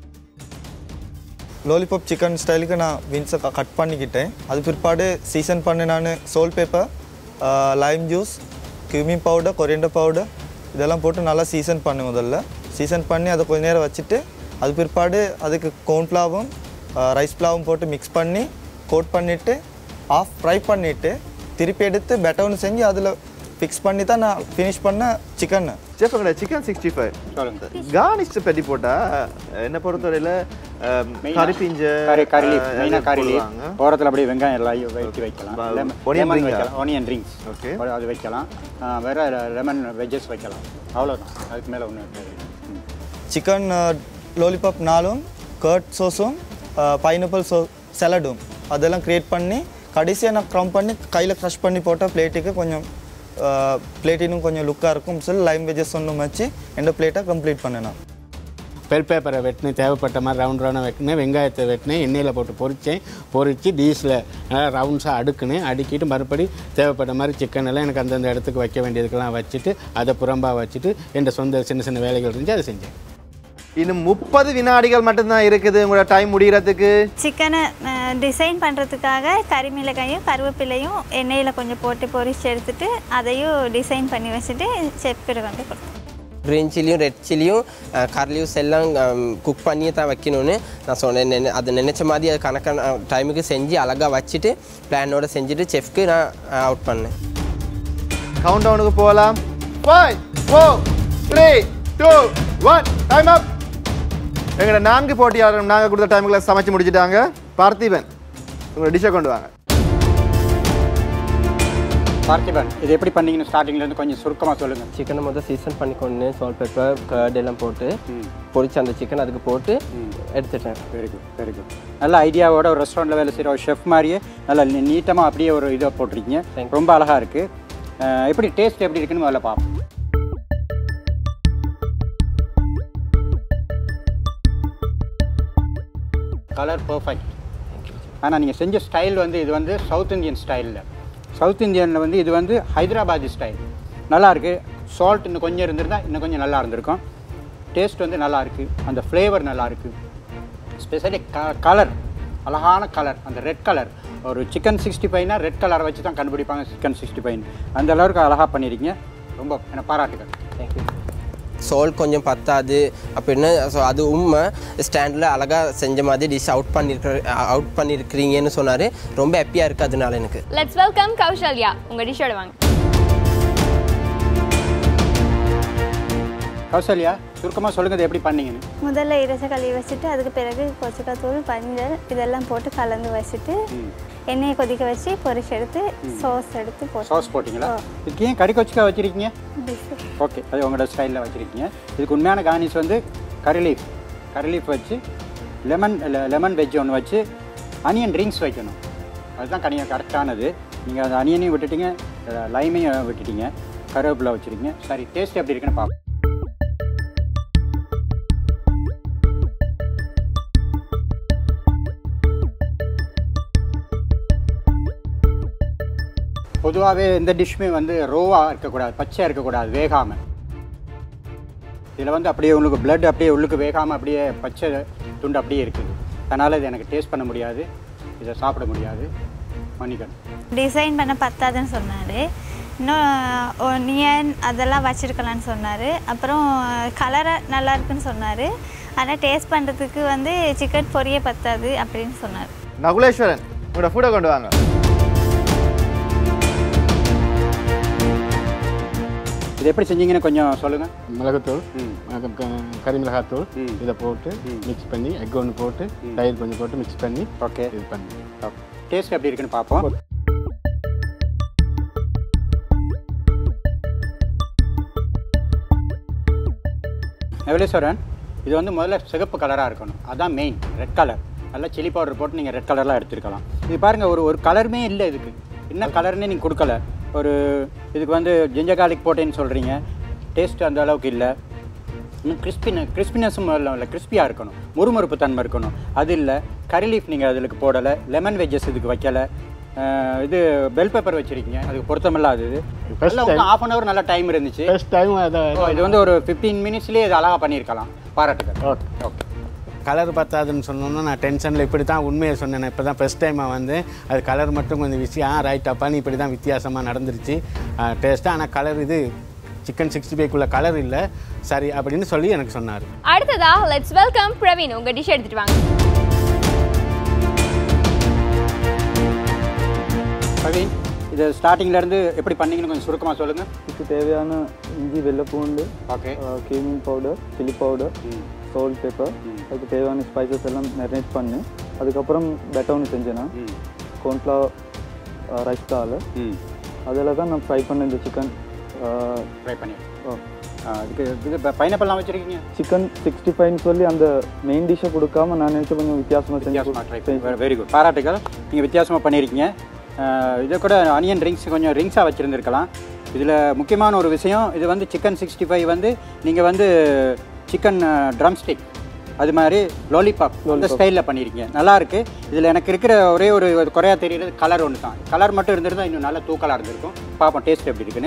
G: லாலிபாப் சிக்கன் ஸ்டைலுக்கு நான் வின்ஸை கட் பண்ணிக்கிட்டேன் அது பிற்பாடு சீசன் பண்ணி நான் salt pepper lime juice cumin powder coriander powder இதெல்லாம் போட்டு நல்லா சீசன் பண்ணு முதல்ல சீசன் பண்ணி அதை கொஞ்ச நேரம் வச்சுட்டு அது பிற்பாடு அதுக்கு கோன்ஃப்ளாவும் ரைஸ் ஃப்ளாவும் போட்டு மிக்ஸ் பண்ணி கோட் பண்ணிவிட்டு ஆஃப் ஃப்ரை பண்ணிவிட்டு திருப்பி எடுத்து பெட்டர்னு செஞ்சு அதில் ஃபிக்ஸ் பண்ணி தான் நான் ஃபினிஷ் பண்ண சிக்கன்
B: செஃப் எங்களோட சிக்கன் சிக்ஸ்டி ஃபைவ்
H: சொல்லுங்க
B: கார்னிஷ் பற்றி போட்டா என்ன பொறுத்தவரையில் கறி பிஞ்ச
H: கறி கறி லீஃப்
B: அஹ்,
H: மெயினாக கறி லீஃப்
B: போடுவாங்க.
H: ஓரத்தில் அப்படியே வெங்காயம் எல்லாம் வெட்டி வைக்கலாம்
B: ப-
H: லெமன்
B: onion
H: லெமன்
B: ring-ஆ?
H: வைக்கலாம் ஆனியன் ரிங்ஸ்
B: ஓகே
H: அது வைக்கலாம் ஆ, வேற லெமன் வெஜ்ஜஸ் வைக்கலாம் அவ்வளோதான் அதுக்கு மேலே ஒன்றும் இருக்காது ம்.
G: சிக்கன் லாலிபாப் நாலும் கர்ட் சோஸும் பைனாப்பிள் சோ சலடும் அதெல்லாம் க்ரியேட் பண்ணி கடைசியாக நான் க்ரம் பண்ணி கையில் க்ரஷ் பண்ணி போட்டால் பிளேட்டுக்கு கொஞ்சம் பிளேட் இன்னும் கொஞ்சம் லுக்காக இருக்கும் சொல்லி லைம் வெஜஸ் ஒன்றும் வச்சு எந்த பிளேட்டை கம்ப்ளீட் பண்ணேன் நான்
D: பெல் பேப்பரை வெட்டினேன் தேவைப்பட்ட மாதிரி ரவுண்ட் ரவுண்டாக வெட்டினேன் வெங்காயத்தை வெட்டினேன் எண்ணெயில் போட்டு பொரித்தேன் பொரித்து டீஸில் நல்லா ரவுண்ட்ஸாக அடுக்குனேன் அடுக்கிட்டு மறுபடி தேவைப்பட்ட மாதிரி சிக்கன் எல்லாம் எனக்கு அந்தந்த இடத்துக்கு வைக்க வேண்டியதுக்கெல்லாம் வச்சுட்டு அதை புறம்பாக வச்சுட்டு என் சொந்த சின்ன சின்ன வேலைகள் இருந்துச்சு அதை செஞ்சேன்
B: இன்னும் முப்பது வினாடிகள் மட்டும்தான் இருக்குது உங்களோட டைம் முடிகிறதுக்கு
E: சிக்கனை டிசைன் பண்ணுறதுக்காக கறிமிளகாயும் கருவேப்பிலையும் எண்ணெயில் கொஞ்சம் போட்டு பொரிச்சு எடுத்துட்டு அதையும் டிசைன் பண்ணி வச்சுட்டு செப்பிட வந்து கொடுத்தேன்
F: க்ரீன் சில்லியும் ரெட் சில்லியும் கர்லியூஸ் எல்லாம் குக் பண்ணியே தான் வைக்கணும்னு நான் சொன்னேன் நினை- அது நினச்ச மாதிரி அது கணக்கான டைமுக்கு செஞ்சு அழகாக வச்சுட்டு பிளானோட செஞ்சுட்டு செஃப்க்கு நான் அவுட் பண்ணேன்
B: கவுண்ட் டவுனுக்கு போகலாம் five four three two one time up எங்களோட நான்கு போட்டியாளரும் நாங்கள் கொடுத்த டைமுக்குள்ள சமைச்சு முடிச்சிட்டாங்க பார்த்திபன் உங்களோட டிஷ்ஷை கொண்டு வாங்க
H: பார்த்திபன் இது எப்படி பண்ணீங்கன்னு ஸ்டார்டிங்லேருந்து கொஞ்சம் சுருக்கமாக சொல்லுங்கள்
F: சிக்கனை முதல் சீசன் பண்ணி கொண்டு சால்ட் பெப்பர் கர்ட் எல்லாம் போட்டு பொரிச்சு அந்த சிக்கன் அதுக்கு போட்டு எடுத்துட்டேன்
H: வெரி குட் வெரி குட் நல்ல ஐடியாவோட ஒரு ரெஸ்டாரண்ட்டில் வேலை செய்கிற ஒரு ஷெஃப் மாதிரியே நல்லா நீட்டமாக அப்படியே ஒரு இதை போட்டிருக்கீங்க ரொம்ப அழகாக இருக்குது எப்படி டேஸ்ட் எப்படி இருக்குன்னு முதல்ல பார்ப்போம் கலர் பர்ஃபெக்ட் ஆனால் நீங்கள் செஞ்ச ஸ்டைல் வந்து இது வந்து சவுத் இந்தியன் ஸ்டைலில் சவுத் இந்தியனில் வந்து இது வந்து ஹைதராபாதி ஸ்டைல் நல்லா இருக்கு சால்ட் இன்னும் கொஞ்சம் இருந்திருந்தா இன்னும் கொஞ்சம் நல்லா இருந்திருக்கும் டேஸ்ட் வந்து நல்லா இருக்கு அந்த ஃப்ளேவர் நல்லா இருக்கு ஸ்பெஷலி க கலர் அழகான கலர் அந்த ரெட் கலர் ஒரு சிக்கன் சிக்ஸ்டி ஃபைவ்னா ரெட் கலரை வச்சு தான் கண்டுபிடிப்பாங்க சிக்கன் சிக்ஸ்டி ஃபைவ் அந்த அளவுக்கு அழகாக பண்ணியிருக்கீங்க ரொம்ப எனக்கு பாராட்டுகள்
F: தேங்க்யூ சால்ட் கொஞ்சம் பத்தாது அப்படின்னு ஸோ அது உண்மை ஸ்டாண்டில் அழகாக செஞ்ச மாதிரி டிஷ் அவுட் பண்ணியிருக்கிற அவுட் பண்ணியிருக்கிறீங்கன்னு சொன்னார் ரொம்ப ஹாப்பியாக இருக்குது அதனால எனக்கு
A: லெட்ஸ் வெல்கம் கௌசல்யா உங்க டிஷ்ஷோட வாங்க
H: கௌசல்யா சுருக்கமாக சொல்லுங்கள் இது எப்படி பண்ணீங்கன்னு
E: முதல்ல இறைச்சி கழுவி வச்சுட்டு அதுக்கு பிறகு கொச்சுக்காத்தூள் மஞ்சள் இதெல்லாம் போட்டு கலந்து வச்சுட்டு எண்ணெயை கொதிக்க வச்சு பொரிச்சு எடுத்து சோஸ் எடுத்து போட்டு
H: சாஸ் போட்டிங்களா இதுக்கு ஏன் கறி கொச்சிக்காய் வச்சுருக்கீங்க ஓகே அது உங்களோட ஸ்டைலில் வச்சுருக்கீங்க இதுக்கு உண்மையான கார்னிஷ் வந்து கறி லீஃப் கறி லீஃப் வச்சு லெமன் லெமன் வெஜ் ஒன்று வச்சு அனியன் ட்ரிங்க்ஸ் வைக்கணும் அதுதான் கனியாக கரெக்டானது நீங்கள் அந்த அனியனையும் விட்டுட்டீங்க லைமையும் விட்டுட்டீங்க கருவேப்பிலை வச்சுருக்கீங்க சரி டேஸ்ட் எப்படி இருக்குன்னு பார்ப்போம் பொதுவாகவே எந்த டிஷ்ஷுமே வந்து ரோவாக இருக்கக்கூடாது பச்சையாக இருக்கக்கூடாது வேகாமல் இதில் வந்து அப்படியே உங்களுக்கு blood அப்படியே உள்ளுக்கு வேகாமல் அப்படியே பச்சை துண்டு அப்படியே இருக்குது அதனால் இது எனக்கு டேஸ்ட் பண்ண முடியாது இதை சாப்பிட முடியாது மன்னிக்கணும்
E: டிசைன் பண்ண பத்தாதுன்னு சொன்னார் இன்னும் ஒனியன் அதெல்லாம் வச்சுருக்கலான்னு சொன்னார் அப்புறம் கலரை நல்லா இருக்குன்னு சொன்னார் ஆனால் டேஸ்ட் பண்ணுறதுக்கு வந்து சிக்கன் பொரிய பத்தாது அப்படின்னு சொன்னார்
B: நகுலேஸ்வரன் உங்களோட ஃபுட்டை கொண்டு வாங்க
H: இது எப்படி செஞ்சீங்கன்னு கொஞ்சம் சொல்லுங்கள்
D: மிளகுத்தூள்
H: ம்.
D: க- க- கறி மிளகாத்தூள்
H: ம்.
D: இதை போட்டு மிக்ஸ் பண்ணி எக் ஒன்று போட்டு தயிர் கொஞ்சம் போட்டு மிக்ஸ் பண்ணி
H: ஓகே
D: இது பண்ணி
H: டேஸ்ட் எப்படி இருக்குன்னு பார்ப்போம் எவலேஸ்வரன் இது வந்து முதல்ல சிகப்பு கலராக இருக்கணும் அதான் மெயின் ரெட் கலர் நல்லா சில்லி பவுடர் போட்டு நீங்கள் ரெட் கலர்லாம் எடுத்துருக்கலாம் இது பாருங்கள் ஒரு ஒரு கலருமே இல்லை இதுக்கு என்ன கலர்னே நீங்கள் கொடுக்கல ஒரு இதுக்கு வந்து ஜிஞ்சர் garlic போட்டேன்னு சொல்கிறீங்க டேஸ்ட் அந்த அளவுக்கு இல்லை இன்னும் கிறிஸ்பின கிறிஸ்பினஸும் இல்லை கிறிஸ்பியாக இருக்கணும் முறுமுறுப்பு தன்மை இருக்கணும் அது இல்லை கறி லீஃப் நீங்கள் அதுக்கு போடலை லெமன் வெஜ்ஜஸ் இதுக்கு வைக்கலை அஹ் இது பெல் பேப்பர் வச்சுருக்கீங்க அதுக்கு பொருத்தமில்லாதது
D: First time.
H: Half an hour நல்ல டைம் இருந்துச்சு
D: ஃபர்ஸ்ட் டைம் அதை
H: ஓ, இது வந்து ஒரு ஃபிஃப்டீன் மினிட்ஸ்லேயே இது அழகாக பண்ணியிருக்கலாம் பாராட்டுகள்
D: ஓகே
H: ஓகே
D: கலர் பத்தாதுன்னு சொன்னோன்னா நான் டென்ஷனில் இப்படி தான் உண்மையை சொன்னேன் இப்போ தான் ஃபஸ்ட் டைமாக வந்து அது கலர் மட்டும் கொஞ்சம் விஷயம் ரைட் அப்பான்னு இப்படி தான் வித்தியாசமாக நடந்துருச்சு டேஸ்ட்டாக ஆனால் கலர் இது சிக்கன் சிக்ஸ்டி ஃபைவ்க்குள்ள கலர் இல்லை சரி அப்படின்னு சொல்லி எனக்கு சொன்னார்
A: அடுத்ததா லெட்ஸ் வெல்கம் பிரவீன் உங்க டிஷ் எடுத்துட்டு வாங்க
H: பிரவீன் இது ஸ்டார்டிங்லேருந்து எப்படி பண்ணீங்கன்னு கொஞ்சம் சுருக்கமாக சொல்லுங்கள்
G: இதுக்கு தேவையான இஞ்சி வெள்ளைப்பூண்டு
H: okay
G: cumin powder chilli powder salt pepper அதுக்கு தேவையான ஸ்பைசஸ் எல்லாம் மேரினேட் பண்ணி அதுக்கப்புறம் பெட்டர் ஒன்று செஞ்சேன்னா
H: ம்
G: கார்ன்ஃப்ளவர் ரைஸ் தால்
H: ம்
G: அதில் தான் நான் ஃப்ரை பண்ண இந்த சிக்கன்
H: ட்ரை பண்ணி அதுக்கு இது பைனாப்பிள்லாம் வச்சுருக்கீங்க
G: சிக்கன் சிக்ஸ்டி ஃபைவ்னு சொல்லி அந்த மெயின் டிஷ்ஷை கொடுக்காம நான் நினச்ச கொஞ்சம் வித்தியாசமாக
H: வித்தியாசமாக ட்ரை
G: செஞ்சு
H: பண்ணி வெரி குட் பாராட்டுகள் நீங்கள் வித்தியாசமாக பண்ணியிருக்கீங்க அஹ், இதை கூட ஆனியன் ரிங்ஸ் கொஞ்சம் ரிங்ஸாக வச்சுருந்துருக்கலாம் இதில் முக்கியமான ஒரு விஷயம் இது வந்து சிக்கன் சிக்ஸ்டி ஃபைவ் வந்து நீங்கள் வந்து சிக்கன் ட்ரம் ஸ்டிக் அது மாதிரி லாலிபாப் அந்த ஸ்டைலில் பண்ணியிருக்கீங்க நல்லா இருக்கு இதில் எனக்கு இருக்கிற ஒரே ஒரு குறையா தெரியுறது கலர் ஒன்று தான் கலர் மட்டும் இருந்திருந்தா இன்னும் நல்ல தூக்கலாக இருந்திருக்கும் பார்ப்போம் டேஸ்ட் எப்படி இருக்குன்னு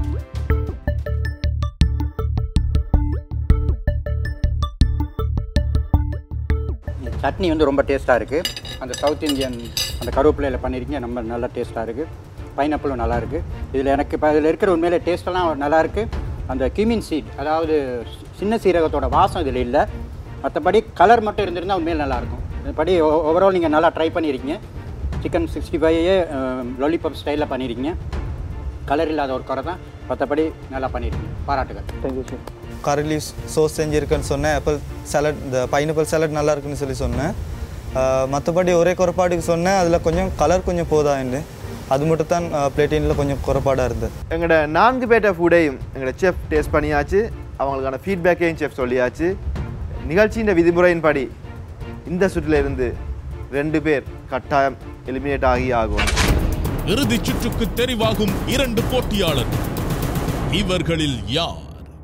H: சட்னி வந்து ரொம்ப டேஸ்ட்டாக இருக்குது அந்த சவுத் இந்தியன் அந்த கருவேப்பிலையில் பண்ணியிருக்கீங்க ரொம்ப நல்ல டேஸ்ட்டாக இருக்குது பைனாப்பிளும் நல்லா இருக்குது இதில் எனக்கு இப்போ இதில் இருக்கிற உண்மையிலே டேஸ்ட்டெல்லாம் நல்லா இருக்குது அந்த கியூமின் சீட் அதாவது சி- சின்ன சீரகத்தோட வாசம் இதில் இல்லை மற்றபடி கலர் மட்டும் இருந்திருந்தால் உண்மையில் நல்லாயிருக்கும் மற்றபடி ஓவரால் நீங்கள் நல்லா ட்ரை பண்ணியிருக்கீங்க சிக்கன் சிக்ஸ்டி ஃபைவே லாலிபாப் ஸ்டைலில் பண்ணியிருக்கீங்க கலர் இல்லாத ஒரு குறை தான் மற்றபடி நல்லா பண்ணியிருக்கீங்க பாராட்டுகள்
G: thank you sir curry leaves sauce செஞ்சுருக்கேன்னு சொன்னேன் ஆப்பிள் சாலட் இந்த பைனாப்பிள் சாலட் நல்லா இருக்குன்னு சொல்லி சொன்னேன் மற்றபடி ஒரே குறைபாடுக்கு சொன்னேன் அதில் கொஞ்சம் கலர் கொஞ்சம் போதான்னு அது மட்டும் தான் பிளேட்டினில் கொஞ்சம் குறைபாடாக இருந்தது
B: எங்களோட நான்கு பேர்ட்ட ஃபுட்டையும் எங்களோட செஃப் டேஸ்ட் பண்ணியாச்சு அவங்களுக்கான ஃபீட்பேக்கையும் செஃப் சொல்லியாச்சு நிகழ்ச்சியின் விதிமுறையின்படி இந்த சுற்றில் இருந்து ரெண்டு பேர் கட்டாயம் எலிமினேட் ஆகி ஆகும்
C: இறுதிச் சுற்றுக்கு தெரிவாகும் இரண்டு போட்டியாளர் இவர்களில் யார்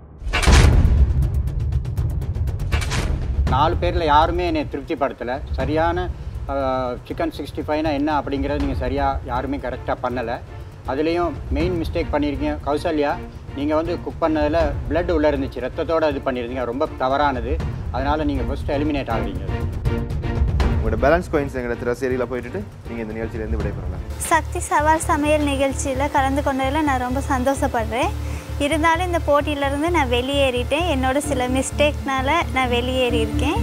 H: நாலு பேரில் யாருமே என்னை திருப்திப்படுத்தலை சரியான சிக்கன் சிக்ஸ்டி ஃபைவ்னா என்ன அப்படிங்கிறத நீங்கள் சரியாக யாருமே கரெக்டாக பண்ணலை அதுலேயும் மெயின் மிஸ்டேக் பண்ணியிருக்கீங்க கௌசல்யா நீங்கள் வந்து குக் பண்ணதில் blood உள்ளே இருந்துச்சு ரத்தத்தோடு இது பண்ணியிருந்தீங்க ரொம்ப தவறானது அதனால் நீங்கள் ஃபஸ்ட்டு எலிமினேட் ஆகுறீங்க
B: உங்களோட பேலன்ஸ் கோயின்ஸ் எங்களோட திரசேரியில் போயிட்டு நீங்கள் இந்த நிகழ்ச்சியிலேருந்து விடைபெறலாம்
E: சக்தி சவால் சமையல் நிகழ்ச்சியில் கலந்து கொண்டதில் நான் ரொம்ப சந்தோஷப்படுறேன் இருந்தாலும் இந்த போட்டியிலேருந்து நான் வெளியேறிட்டேன் என்னோட சில மிஸ்டேக்னால நான் வெளியேறி இருக்கேன்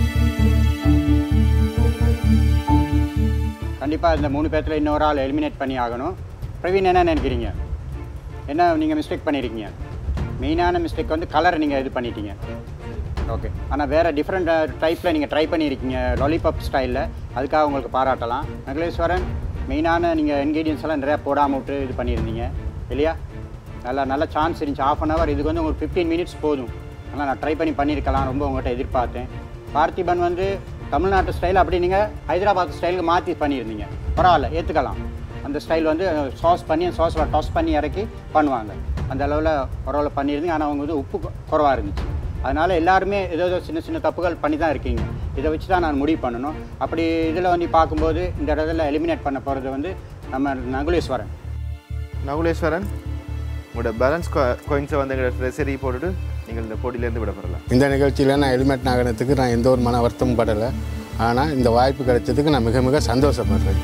H: கண்டிப்பாக இந்த மூணு பேர்த்தில் இன்னொரு ஆள் எலிமினேட் பண்ணி ஆகணும் பிரவீன் என்ன நினைக்கிறீங்க என்ன நீங்கள் மிஸ்டேக் பண்ணியிருக்கீங்க மெயினான மிஸ்டேக் வந்து கலர் நீங்கள் இது பண்ணிட்டீங்க ஓகே ஆனால் வேறு டிஃப்ரெண்ட் டைப்பில் நீங்கள் ட்ரை பண்ணியிருக்கீங்க லாலிபாப் ஸ்டைலில் அதுக்காக உங்களுக்கு பாராட்டலாம் நகலேஸ்வரன் மெயினான நீங்கள் இன்க்ரீடியன்ஸ் எல்லாம் நிறையா போடாமல் விட்டு இது பண்ணியிருந்தீங்க இல்லையா நல்லா நல்ல சான்ஸ் இருந்துச்சு ஆஃப் அன் ஹவர் இதுக்கு வந்து உங்களுக்கு ஃபிஃப்டீன் மினிட்ஸ் போதும் அதனால் நான் ட்ரை பண்ணி பண்ணியிருக்கலாம் ரொம்ப உங்கள்கிட்ட எதிர்பார்த்தேன் பார்த்திபன் வந்து தமிழ்நாட்டு ஸ்டைல் அப்படி நீங்கள் ஹைதராபாத் ஸ்டைலுக்கு மாற்றி பண்ணியிருந்தீங்க பரவாயில்ல ஏற்றுக்கலாம் அந்த ஸ்டைல் வந்து சாஸ் பண்ணி சாஸில் டாஸ் பண்ணி இறக்கி பண்ணுவாங்க அந்த அளவில் பரவாயில்ல பண்ணியிருந்தீங்க ஆனால் அவங்க வந்து உப்பு குறவாக இருந்துச்சு அதனால் எல்லாருமே ஏதோ ஏதோ சின்ன சின்ன தப்புகள் பண்ணி தான் இருக்கீங்க இதை வச்சு தான் நான் முடிவு பண்ணணும் அப்படி இதில் வந்து பார்க்கும்போது இந்த இடத்துல எலிமினேட் பண்ண போகிறது வந்து நம்ம நகுலேஸ்வரன்
B: நகுலேஸ்வரன் உங்களோட பேலன்ஸ் கோயின்ஸை வந்து எங்களோட ட்ரெஸரி போட்டுட்டு நீங்கள் இந்த போட்டியிலேருந்து விடப்படலாம்
D: இந்த நிகழ்ச்சியில் நான் ஹெல்மெட் நகரத்துக்கு நான் எந்த ஒரு மன வருத்தமும் படலை ஆனால் இந்த வாய்ப்பு கிடைச்சதுக்கு நான் மிக மிக சந்தோஷப்படுறேன்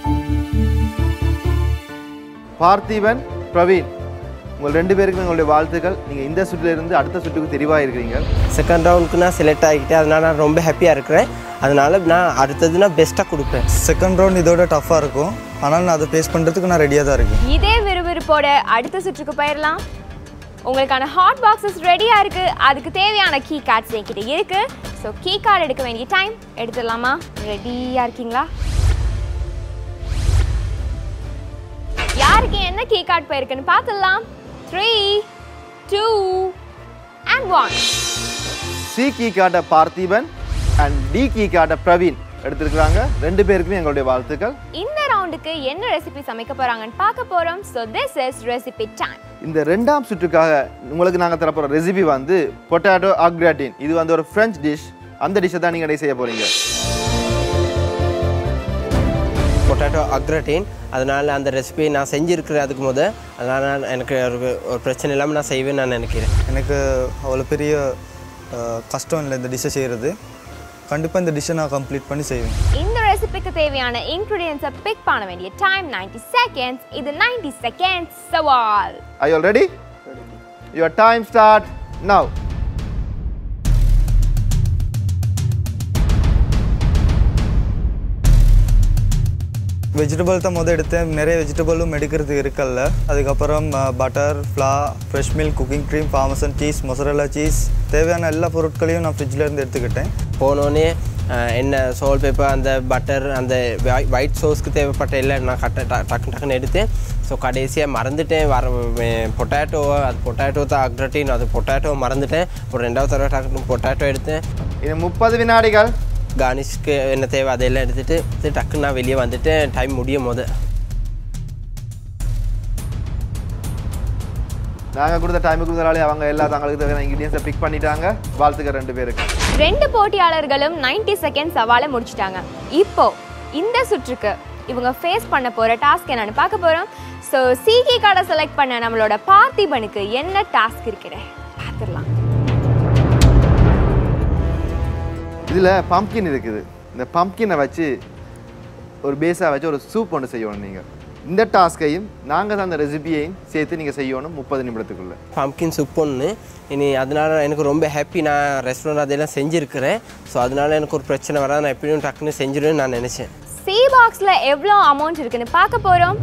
B: பார்த்திபன் பிரவீன் உங்கள் ரெண்டு பேருக்கும் எங்களுடைய வாழ்த்துக்கள் நீங்கள் இந்த சுற்றிலிருந்து அடுத்த சுற்றுக்கு தெரிவாக இருக்கிறீங்க
F: செகண்ட் ரவுண்டுக்கு நான் செலக்ட் ஆகிக்கிட்டேன் அதனால நான் ரொம்ப ஹாப்பியாக இருக்கிறேன் அதனால நான் அடுத்தது நான் பெஸ்ட்டாக கொடுப்பேன்
G: செகண்ட் ரவுண்ட் இதோட டஃப்பாக இருக்கும் ஆனால் நான் அதை ஃபேஸ் பண்ணுறதுக்கு நான் ரெடியாக தான் இருக்கேன்
A: இதே விறுவிறுப்போட அடுத்த சுற்றுக்கு போயிடலாம் உங்களுக்கான ஹாட் பாக்ஸஸ் ரெடியாக இருக்கு அதுக்கு தேவையான கீ கார்ட்ஸ் என்கிட்ட இருக்கு ஸோ கீ கார்டு எடுக்க வேண்டிய டைம் எடுத்துடலாமா ரெடியாக இருக்கீங்களா யாருக்கு என்ன கீ கார்டு போயிருக்குன்னு பார்த்துடலாம் three two and one
B: see key கார்டை பார்த்திபன் அண்ட் டி கீ கார்டை பிரவீன் எடுத்திருக்கிறாங்க ரெண்டு பேருக்குமே எங்களுடைய வாழ்த்துக்கள்
A: இந்த ரவுண்டுக்கு என்ன ரெசிபி சமைக்க போறாங்கன்னு பார்க்க போறோம் so this is recipe time
B: இந்த ரெண்டாம் சுற்றுக்காக உங்களுக்கு நாங்கள் தரப்போகிற ரெசிபி வந்து பொட்டாட்டோ அக்ராட்டின் இது வந்து ஒரு ஃப்ரெஞ்ச் டிஷ் அந்த டிஷ்ஷை தான் நீங்கள் செய்ய போகிறீங்க
F: பொட்டாட்டோ அக்ரட்டின் அதனால் அந்த ரெசிபி நான் செஞ்சுருக்கிறேன் அதுக்கு முத அதனால் நான் எனக்கு ஒரு ஒரு பிரச்சனை இல்லாமல் நான் செய்வேன்னு நான் நினைக்கிறேன்
G: எனக்கு அவ்வளோ பெரிய அஹ், கஷ்டம் இல்லை இந்த டிஷ்ஷை செய்கிறது கண்டிப்பாக இந்த டிஷ்ஷை நான் கம்ப்ளீட் பண்ணி செய்வேன்
A: இந்த ரெசிபிக்கு தேவையான இன்க்ரீடியன்ஸை பிக் பண்ண வேண்டிய டைம் 90 செகண்ட்ஸ் இது 90 செகண்ட்ஸ் சவால்
B: Are you all ready? Your time start now.
G: Vegetable தான் முதல் எடுத்தேன் நிறைய வெஜிடபிளும் எடுக்கிறதுக்கு இருக்கல்ல அதுக்கப்புறம் பட்டர் ஃப்ளா fresh milk cooking cream parmesan cheese mozzarella cheese தேவையான எல்லா பொருட்களையும் நான் ஃப்ரிட்ஜில் இருந்து எடுத்துக்கிட்டேன்
F: போனோடனே என்ன சோல் பேப்பர் அந்த பட்டர் அந்த ஒயிட் சோஸ்க்கு தேவைப்பட்ட எல்லாம் நான் கட்ட டக்கு டக்குன்னு எடுத்தேன் ஸோ கடைசியாக மறந்துட்டேன் வர பொட்டாட்டோ அது பொட்டாட்டோ தான் அக்ரட்டின் அது பொட்டாட்டோ மறந்துட்டேன் ஒரு ரெண்டாவது தடவை டக்குன்னு பொட்டாட்டோ எடுத்தேன்
B: இது முப்பது வினாடிகள்
F: கார்னிஷ்க்கு என்ன தேவை அதெல்லாம் எடுத்துகிட்டு டக்குன்னு நான் வெளியே வந்துட்டேன் டைம் முடியும் போது
B: நாங்கள் கொடுத்த டைமுக்கு முதலாளி அவங்க எல்லா தங்களுக்கு தேவையான இன்க்ரீடியன்ஸை பிக் பண்ணிட்டாங்க வாழ்த்துக்கள் ரெண்டு பேருக்கு
A: ரெண்டு போட்டியாளர்களும் 90 செகண்ட் சவாலை முடிச்சிட்டாங்க இப்போ இந்த சுற்றுக்கு இவங்க ஃபேஸ் பண்ண போற டாஸ்க் என்னன்னு பார்க்க போறோம் ஸோ சிகி கார்டை செலக்ட் பண்ண நம்மளோட பார்த்திபனுக்கு என்ன டாஸ்க் இருக்கிற பார்த்துடலாம்
B: இதில் பம்கின் இருக்குது இந்த பம்கினை வச்சு ஒரு பேஸாக வச்சு ஒரு சூப் ஒன்று செய்யணும் நீங்கள் இந்த டாஸ்கையும் நாங்கள் தான் அந்த ரெசிபியையும் சேர்த்து நீங்கள் செய்யணும் முப்பது நிமிடத்துக்குள்ளே
F: பம்கின் சூப் ஒன்று இனி அதனால எனக்கு ரொம்ப ஹாப்பி நான் ரெஸ்டாரண்ட் அதெல்லாம் செஞ்சுருக்கிறேன் ஸோ அதனால எனக்கு ஒரு பிரச்சனை வராது நான் எப்படியும் டக்குன்னு செஞ்சிடுவேன்னு நான் நினச்சேன்
A: சி பாக்ஸ்ல எவ்வளோ அமௌண்ட் இருக்குன்னு பார்க்க போறோம்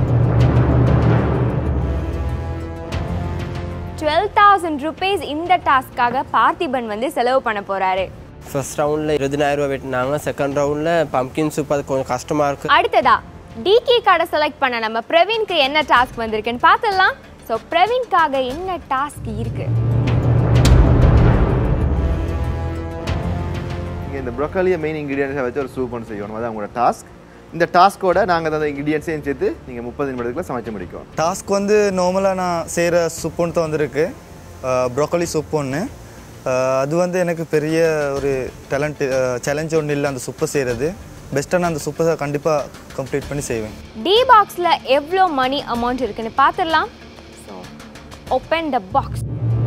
A: டுவெல் தௌசண்ட் ருபீஸ் இந்த டாஸ்க்காக பார்த்திபன் வந்து செலவு பண்ண போறாரு
F: ஃபர்ஸ்ட் ரவுண்டில் இருபதினாயிரம் ரூபா வெட்டினாங்க செகண்ட் ரவுண்டில் பம்கின் சூப் அது கொஞ்சம் கஷ்டமாக இருக்குது
A: அடுத்ததா டிகே கார்டை செலக்ட் பண்ண நம்ம பிரவீன்க்கு என்ன டாஸ்க் வந்திருக்குன்னு பார்த்துடலாம் ஸோ பிரவீன்காக என்ன டாஸ்க் இருக்கு
B: நீங்கள் இந்த ப்ரொக்கலியை மெயின் இன்க்ரீடியன்ஸை வச்சு ஒரு சூப் ஒன்று செய்யணும் அதான் உங்களோட டாஸ்க் இந்த டாஸ்க்கோட நாங்கள் அந்த இன்க்ரீடியன்ஸையும் சேர்த்து நீங்கள் முப்பது நிமிடத்துக்குள்ள சமைச்சு முடிக்கும்
G: டாஸ்க் வந்து நார்மலாக நான் செய்கிற சூப் ஒன்று தான் வந்திருக்கு ப்ரோக்கலி சூப் ஒன்று அது வந்து எனக்கு பெரிய ஒரு டேலண்ட் சேலஞ்ச் ஒன்றும் இல்லை அந்த சூப்பை செய்கிறது பெஸ்ட்டாக நான் அந்த சூப்பை கண்டிப்பாக கம்ப்ளீட் பண்ணி செய்வேன்
A: டி பாக்ஸில் எவ்வளோ மணி அமௌண்ட் இருக்குன்னு பார்த்துடலாம் so open the box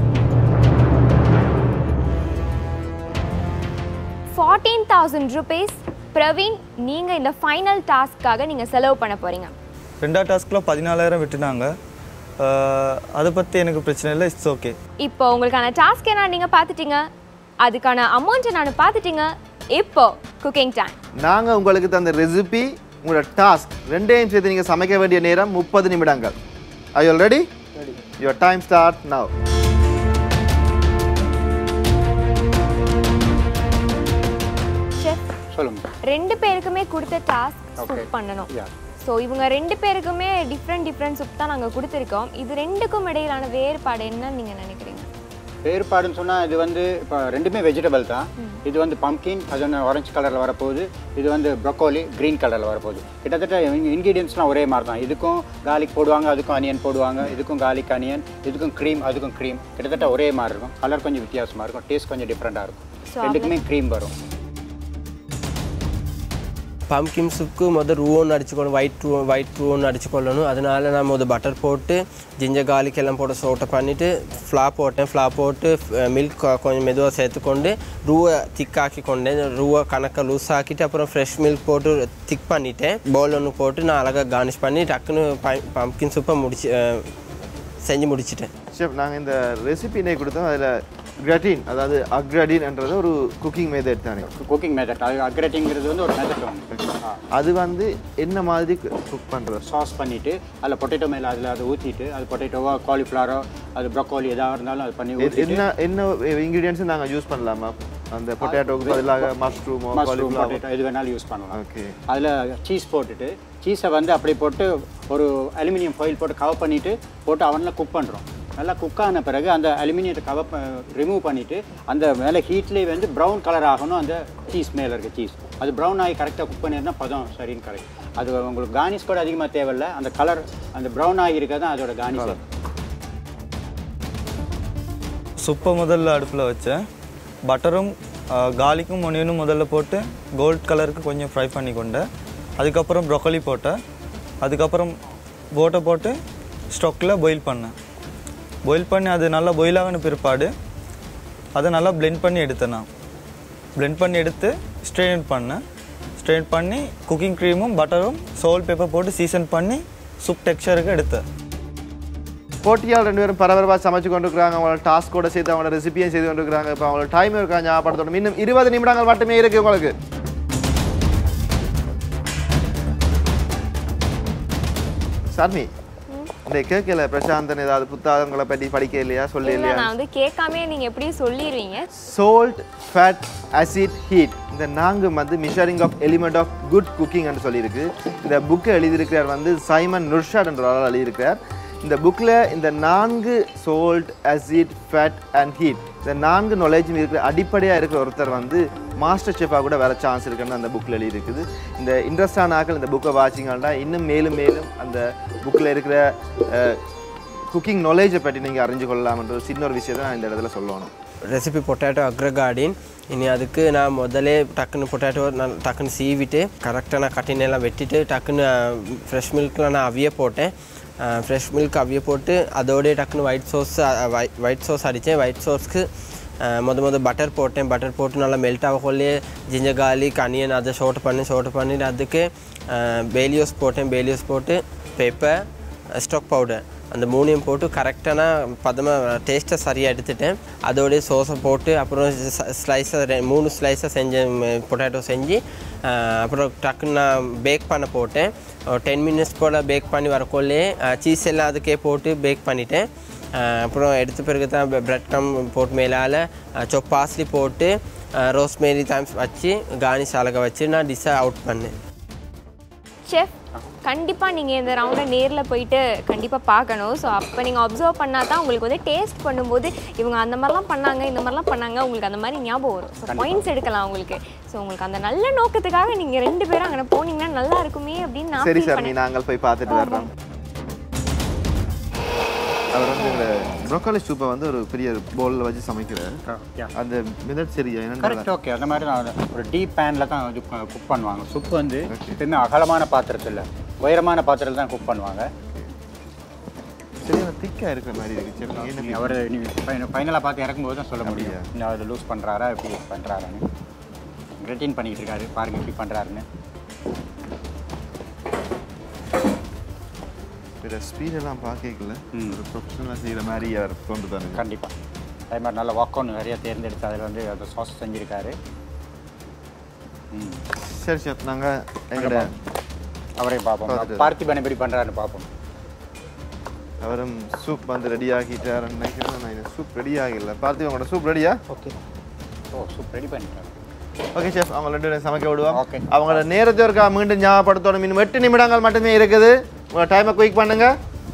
A: fourteen thousand rupees Praveen நீங்கள் இந்த ஃபைனல் டாஸ்க்காக நீங்கள் செலவு பண்ண போகிறீங்க
G: ரெண்டாவது டாஸ்க்கில் பதினாலாயிரம் விட்டுனாங்க அஹ், அதை பற்றி எனக்கு பிரச்சனை இல்லை இட்ஸ் ஓகே
A: இப்போ உங்களுக்கான டாஸ்க் என்ன நீங்கள் பார்த்துட்டீங்க அதுக்கான அமௌண்ட்டை நான் பார்த்துட்டீங்க இப்போ குக்கிங் டைம்
B: நாங்கள் உங்களுக்கு தந்த ரெசிபி உங்களோட டாஸ்க் ரெண்டையும் சேர்த்து நீங்கள் சமைக்க வேண்டிய நேரம் முப்பது நிமிடங்கள் I all ready your time start now
A: chef
H: சொல்லுங்க
A: ரெண்டு பேருக்குமே கொடுத்த டாஸ்க்
H: Okay.
A: சூப் பண்ணணும்
H: Yeah.
A: ஸோ இவங்க ரெண்டு பேருக்குமே டிஃப்ரெண்ட் டிஃப்ரெண்ட் சூப் தான் நாங்கள் கொடுத்துருக்கோம் இது ரெண்டுக்கும் இடையிலான வேறுபாடு என்னன்னு நீங்கள் நினைக்கிறீங்க
H: வேறுபாடுன்னு சொன்னால் இது வந்து இப்போ ரெண்டுமே வெஜிடபிள் தான் இது வந்து பம்கின் அது வந்து ஆரஞ்சு கலரில் வரப்போகுது இது வந்து ப்ரொக்கோலி க்ரீன் கலரில் வரப்போகுது கிட்டத்தட்ட இன்க்ரீடியன்ஸ்லாம் ஒரே மாதிரி தான் இதுக்கும் கார்லிக் போடுவாங்க அதுக்கும் அனியன் போடுவாங்க இதுக்கும் கார்லிக் அனியன் இதுக்கும் க்ரீம் அதுக்கும் க்ரீம் கிட்டத்தட்ட ஒரே மாதிரி இருக்கும் கலர் கொஞ்சம் வித்தியாசமாக இருக்கும் டேஸ்ட் கொஞ்சம் டிஃப்ரெண்ட்டாக இருக்கும்
A: So,
H: ரெண்டுக்குமே க்ரீம் வரும்
F: பம்கின் சூப்புக்கு முதல் ரூ ஒன்று அடிச்சுக்கொள்ளணும் ஒயிட் ரூ ஒயிட் ரூ ஒன்று அடிச்சுக்கொள்ளணும் அதனால நான் முதல் பட்டர் போட்டு ஜிஞ்சர் garlic எல்லாம் போட்டு சோட்டை பண்ணிவிட்டு ஃப்ளா போட்டேன் ஃப்ளா போட்டு மில்க் கொஞ்சம் மெதுவாக சேர்த்துக்கொண்டு ரூவை திக்காக்கி கொண்டேன் ரூவை கணக்கை லூஸ் ஆக்கிட்டு அப்புறம் ஃப்ரெஷ் மில்க் போட்டு திக் பண்ணிட்டேன் பவுல் ஒன்று போட்டு நான் அழகாக கார்னிஷ் பண்ணி டக்குன்னு பம்கின் சூப்பை முடிச்சு அஹ், செஞ்சு முடிச்சிட்டேன்
B: ஷெஃப் நாங்கள் இந்த ரெசிபி இன்னைக்கு கொடுத்தோம் அதில் கிரட்டின் அதாவது அக்ரடின்ன்றது ஒரு குக்கிங் மெத்தட் தானே
H: குக்கிங் மெத்தட் அது அக்ரேட்டிங்கிறது வந்து ஒரு மெத்தட் ஒன்று
B: அது வந்து என்ன மாதிரி குக் பண்ணுறது
H: சாஸ் பண்ணிவிட்டு அதில் பொட்டேட்டோ மேலே அதில் அதை ஊற்றிட்டு அது பொட்டேட்டோவோ காலிஃப்ளவரோ அது ப்ரொக்கோலி எதாக இருந்தாலும் அது பண்ணி ஊற்றிட்டு
B: என்ன என்ன இன்க்ரீடியன்ஸ் நாங்கள் யூஸ் பண்ணலாமா அந்த பொட்டேட்டோக்கு பதிலாக மஷ்ரூமோ
H: மஷ்ரூம்
B: காலிஃப்ளவர்
H: பொட்டேட்டோ எது வேணாலும் யூஸ் பண்ணலாம்
B: ஓகே
H: அதில் சீஸ் போட்டுட்டு சீஸை வந்து அப்படி போட்டு ஒரு அலுமினியம் foil போட்டு கவர் பண்ணிவிட்டு போட்டு அவனில் குக் பண்ணுறோம் நல்லா குக் ஆன பிறகு அந்த அலுமினியத்தை கவர் ரிமூவ் பண்ணிவிட்டு அந்த மேலே ஹீட்லேயே வந்து ப்ரௌன் கலர் ஆகணும் அந்த சீஸ் மேலே இருக்க சீஸ் அது ப்ரௌன் ஆகி கரெக்டாக குக் பண்ணியிருந்தா பதம் சரின்னு கரெக்ட் அது உங்களுக்கு கார்னிஷ் கூட அதிகமாக தேவையில்ல அந்த கலர் அந்த ப்ரௌன் ஆகி இருக்கிறது தான் அதோட கார்னிஷ்
G: சுப்பை முதல்ல அடுப்பில் வச்சேன் பட்டரும் காலிக்கும் ஒனியனும் முதல்ல போட்டு கோல்ட் கலருக்கு கொஞ்சம் ஃப்ரை பண்ணி கொண்டேன் அதுக்கப்புறம் ப்ரொக்கோலி போட்டேன் அதுக்கப்புறம் போட்டை போட்டு ஸ்டொக்கில் பாயில் பண்ணேன் பாயில் பண்ணி அது நல்லா பாயில் ஆகின பிற்பாடு அதை நல்லா பிளெண்ட் பண்ணி எடுத்தேன் நான் பிளெண்ட் பண்ணி எடுத்து ஸ்ட்ரெயின் பண்ணேன் ஸ்ட்ரெயின் பண்ணி குக்கிங் க்ரீமும் பட்டரும் சோல் பேப்பர் போட்டு சீசன் பண்ணி சூப் டெக்ஸ்சருக்கு எடுத்தேன்
B: போட்டியால் ரெண்டு பேரும் பரபரப்பாக சமைச்சு கொண்டிருக்கிறாங்க அவங்களோட டாஸ்கோட சேர்த்து அவங்களோட ரெசிபியும் செய்து கொண்டிருக்கிறாங்க இப்போ அவங்களோட டைம் இருக்கா ஞாபகப்படுத்தணும் இன்னும் இருபது நிமிடங்கள் மட்டுமே இருக்கு உங்களுக்கு சர்மி இந்த கேட்கல பிரசாந்தன் ஏதாவது புத்தகங்களை பற்றி படிக்க இல்லையா சொல்ல
A: இல்ல
B: இல்லையா
A: நான் வந்து கேட்காம நீங்க எப்படி சொல்லிடுவீங்க
B: சோல்ட் ஃபேட் அசிட் ஹீட் இந்த நான்கு வந்து mastering of element of good குக்கிங்னு சொல்லியிருக்கு இந்த புக்கை எழுதியிருக்கிறார் வந்து சைமன் நுர்ஷாட் என்ற ஆளால் எழுதியிருக்கிறார் இந்த புக்கில் இந்த நான்கு salt acid fat and heat இந்த நான்கு நாலேஜும் இருக்கிற அடிப்படையாக இருக்கிற ஒருத்தர் வந்து மாஸ்டர் செஃபாக கூட வர சான்ஸ் இருக்குன்னு அந்த புக்கில் எழுதியிருக்குது இந்த இன்ட்ரெஸ்டான ஆக்கள் இந்த புக்கை வாட்சிங்கன்னா இன்னும் மேலும் மேலும் அந்த புக்கில் இருக்கிற குக்கிங் நாலேஜை பற்றி நீங்கள் அறிஞ்சு கொள்ளலாம்ன்ற ஒரு சின்ன ஒரு விஷயத்தை நான் இந்த இடத்துல சொல்லணும்
F: ரெசிபி பொட்டேட்டோ அக்ரகார்டின் இனி அதுக்கு நான் முதல்லே டக்குன்னு பொட்டேட்டோ நான் டக்குன்னு சீவிட்டு கரெக்டாக நான் கட்டின எல்லாம் வெட்டிட்டு டக்குன்னு ஃப்ரெஷ் மில்கில் நான் அவிய போட்டேன் ஃப்ரெஷ் மில்க் அவிய போட்டு அதோடய டக்குன்னு ஒயிட் சோஸ் ஒயிட் சோஸ் அடித்தேன் ஒயிட் சோஸ்க்கு முத முத பட்டர் போட்டேன் பட்டர் போட்டு நல்லா மெல்ட் ஆகக்கொள்ளே ஜிஞ்சர் garlic அனியன் அதை ஷோட் பண்ணி ஷோட் பண்ணிட்டு அதுக்கு பேலியோஸ் போட்டேன் பேலியோஸ் போட்டு பெப்பர் ஸ்டாக் பவுடர் அந்த மூணையும் போட்டு கரெக்டான பதமாக டேஸ்ட்டை சரியாக எடுத்துட்டேன் அதோடய சோஸை போட்டு அப்புறம் ஸ்லைஸை மூணு ஸ்லைஸை செஞ்சேன் பொட்டேட்டோ செஞ்சு அஹ், அப்புறம் டக்குன்னு நான் பேக் பண்ண போட்டேன் டென் மினிட்ஸ் போல் பேக் பண்ணி வரக்கொள்ளே சீஸ் எல்லாம் அதுக்கே போட்டு பேக் பண்ணிட்டேன் அஹ், அப்புறம் எடுத்த பிறகு தான் பிரெட் கம் போட்டு மேலால் சொப் பாஸ்லி போட்டு ரோஸ்மேரி தான் வச்சு கார்னிஷ் அழகாக வச்சு நான் டிஷ்ஷை அவுட் பண்ணேன்
A: செஃப் கண்டிப்பா நீங்க இந்த ரவுண்டை நேர்ல போயிட்டு கண்டிப்பா பார்க்கணும் ஸோ அப்போ நீங்க அப்சர்வ் பண்ணா தான் உங்களுக்கு வந்து டேஸ்ட் பண்ணும்போது இவங்க அந்த மாதிரிலாம் பண்ணாங்க இந்த மாதிரிலாம் பண்ணாங்க உங்களுக்கு அந்த மாதிரி ஞாபகம் வரும் ஸோ பாயிண்ட்ஸ் எடுக்கலாம் உங்களுக்கு ஸோ உங்களுக்கு அந்த நல்ல நோக்கத்துக்காக நீங்க ரெண்டு பேரும் அங்கே போனீங்கன்னா நல்லா இருக்குமே அப்படின்னு நான்
B: சரி
A: feel
B: சார் நீ
A: பண்ணேன்.
B: நாங்கள் போய் பார்த்துட்டு வர்றோம் அவர் வந்து இந்த ப்ரோக்கோலி சூப்பை வந்து ஒரு பெரிய பவுலில் வச்சு சமைக்கிறார் அந்த மெதட் சரியா
H: கரெக்ட்
B: என்னன்னு
H: ஓகே அந்த மாதிரி தான் ஒரு டீப் பேனில் தான் இது குக் பண்ணுவாங்க சுப்பு வந்து எப்பயுமே அகலமான பாத்திரத்தில் உயரமான பாத்திரத்தில் தான் குக் பண்ணுவாங்க
B: சரியான திக்காக இருக்கிற மாதிரி இருக்கு சரி நீங்க என்ன
H: அவர் நீங்கள் ஃபைனலாக பார்த்து இறக்கும்போது தான் சொல்ல முடியும் இன்னும் அதை லூஸ் பண்ணுறாரா எப்படி பண்ணுறாருன்னு ரெட்டின் பண்ணிக்கிட்டு இருக்காரு பாருங்க எப்படி பண்ணுறாருன்னு
B: பிற ஸ்பீடெல்லாம் பார்க்கல
H: ம்.
B: ஒரு ப்ரொஃபஷனலாக செய்கிற மாதிரி அவர் தோன்று தானே
H: கண்டிப்பாக அதே மாதிரி நல்ல வாக்கோன்னு நிறைய தேர்ந்தெடுத்து அதில் வந்து அந்த சாஸ் செஞ்சுருக்காரு ம்
B: சரி சார் நாங்கள் எங்களோட
H: அவரையும் பார்ப்போம்
B: பார்த்துட்டு.
H: பார்த்திபன் எப்படி பண்ணுறாருன்னு பார்ப்போம்
B: அவரும் சூப் வந்து ரெடி ஆகிட்டாருன்னு நினைக்கிறேன் நான் இந்த சூப் ரெடி ஆகல பார்த்து உங்களோட சூப் ரெடியா
H: ஓகே ஓ சூப் ரெடி பண்ணிட்டாரு
B: ஓகே செஃப் அவங்க ரெண்டு பேரும் சமைக்க விடுவோம்
H: Okay.
B: அவங்களோட நேரத்தை இருக்கா மீண்டும் ஞாபகப்படுத்தணும் இன்னும் எட்டு நிமிடங்கள் மட்டுமே இருக்குது உங்களோட டைமை குயிக் பண்ணுங்க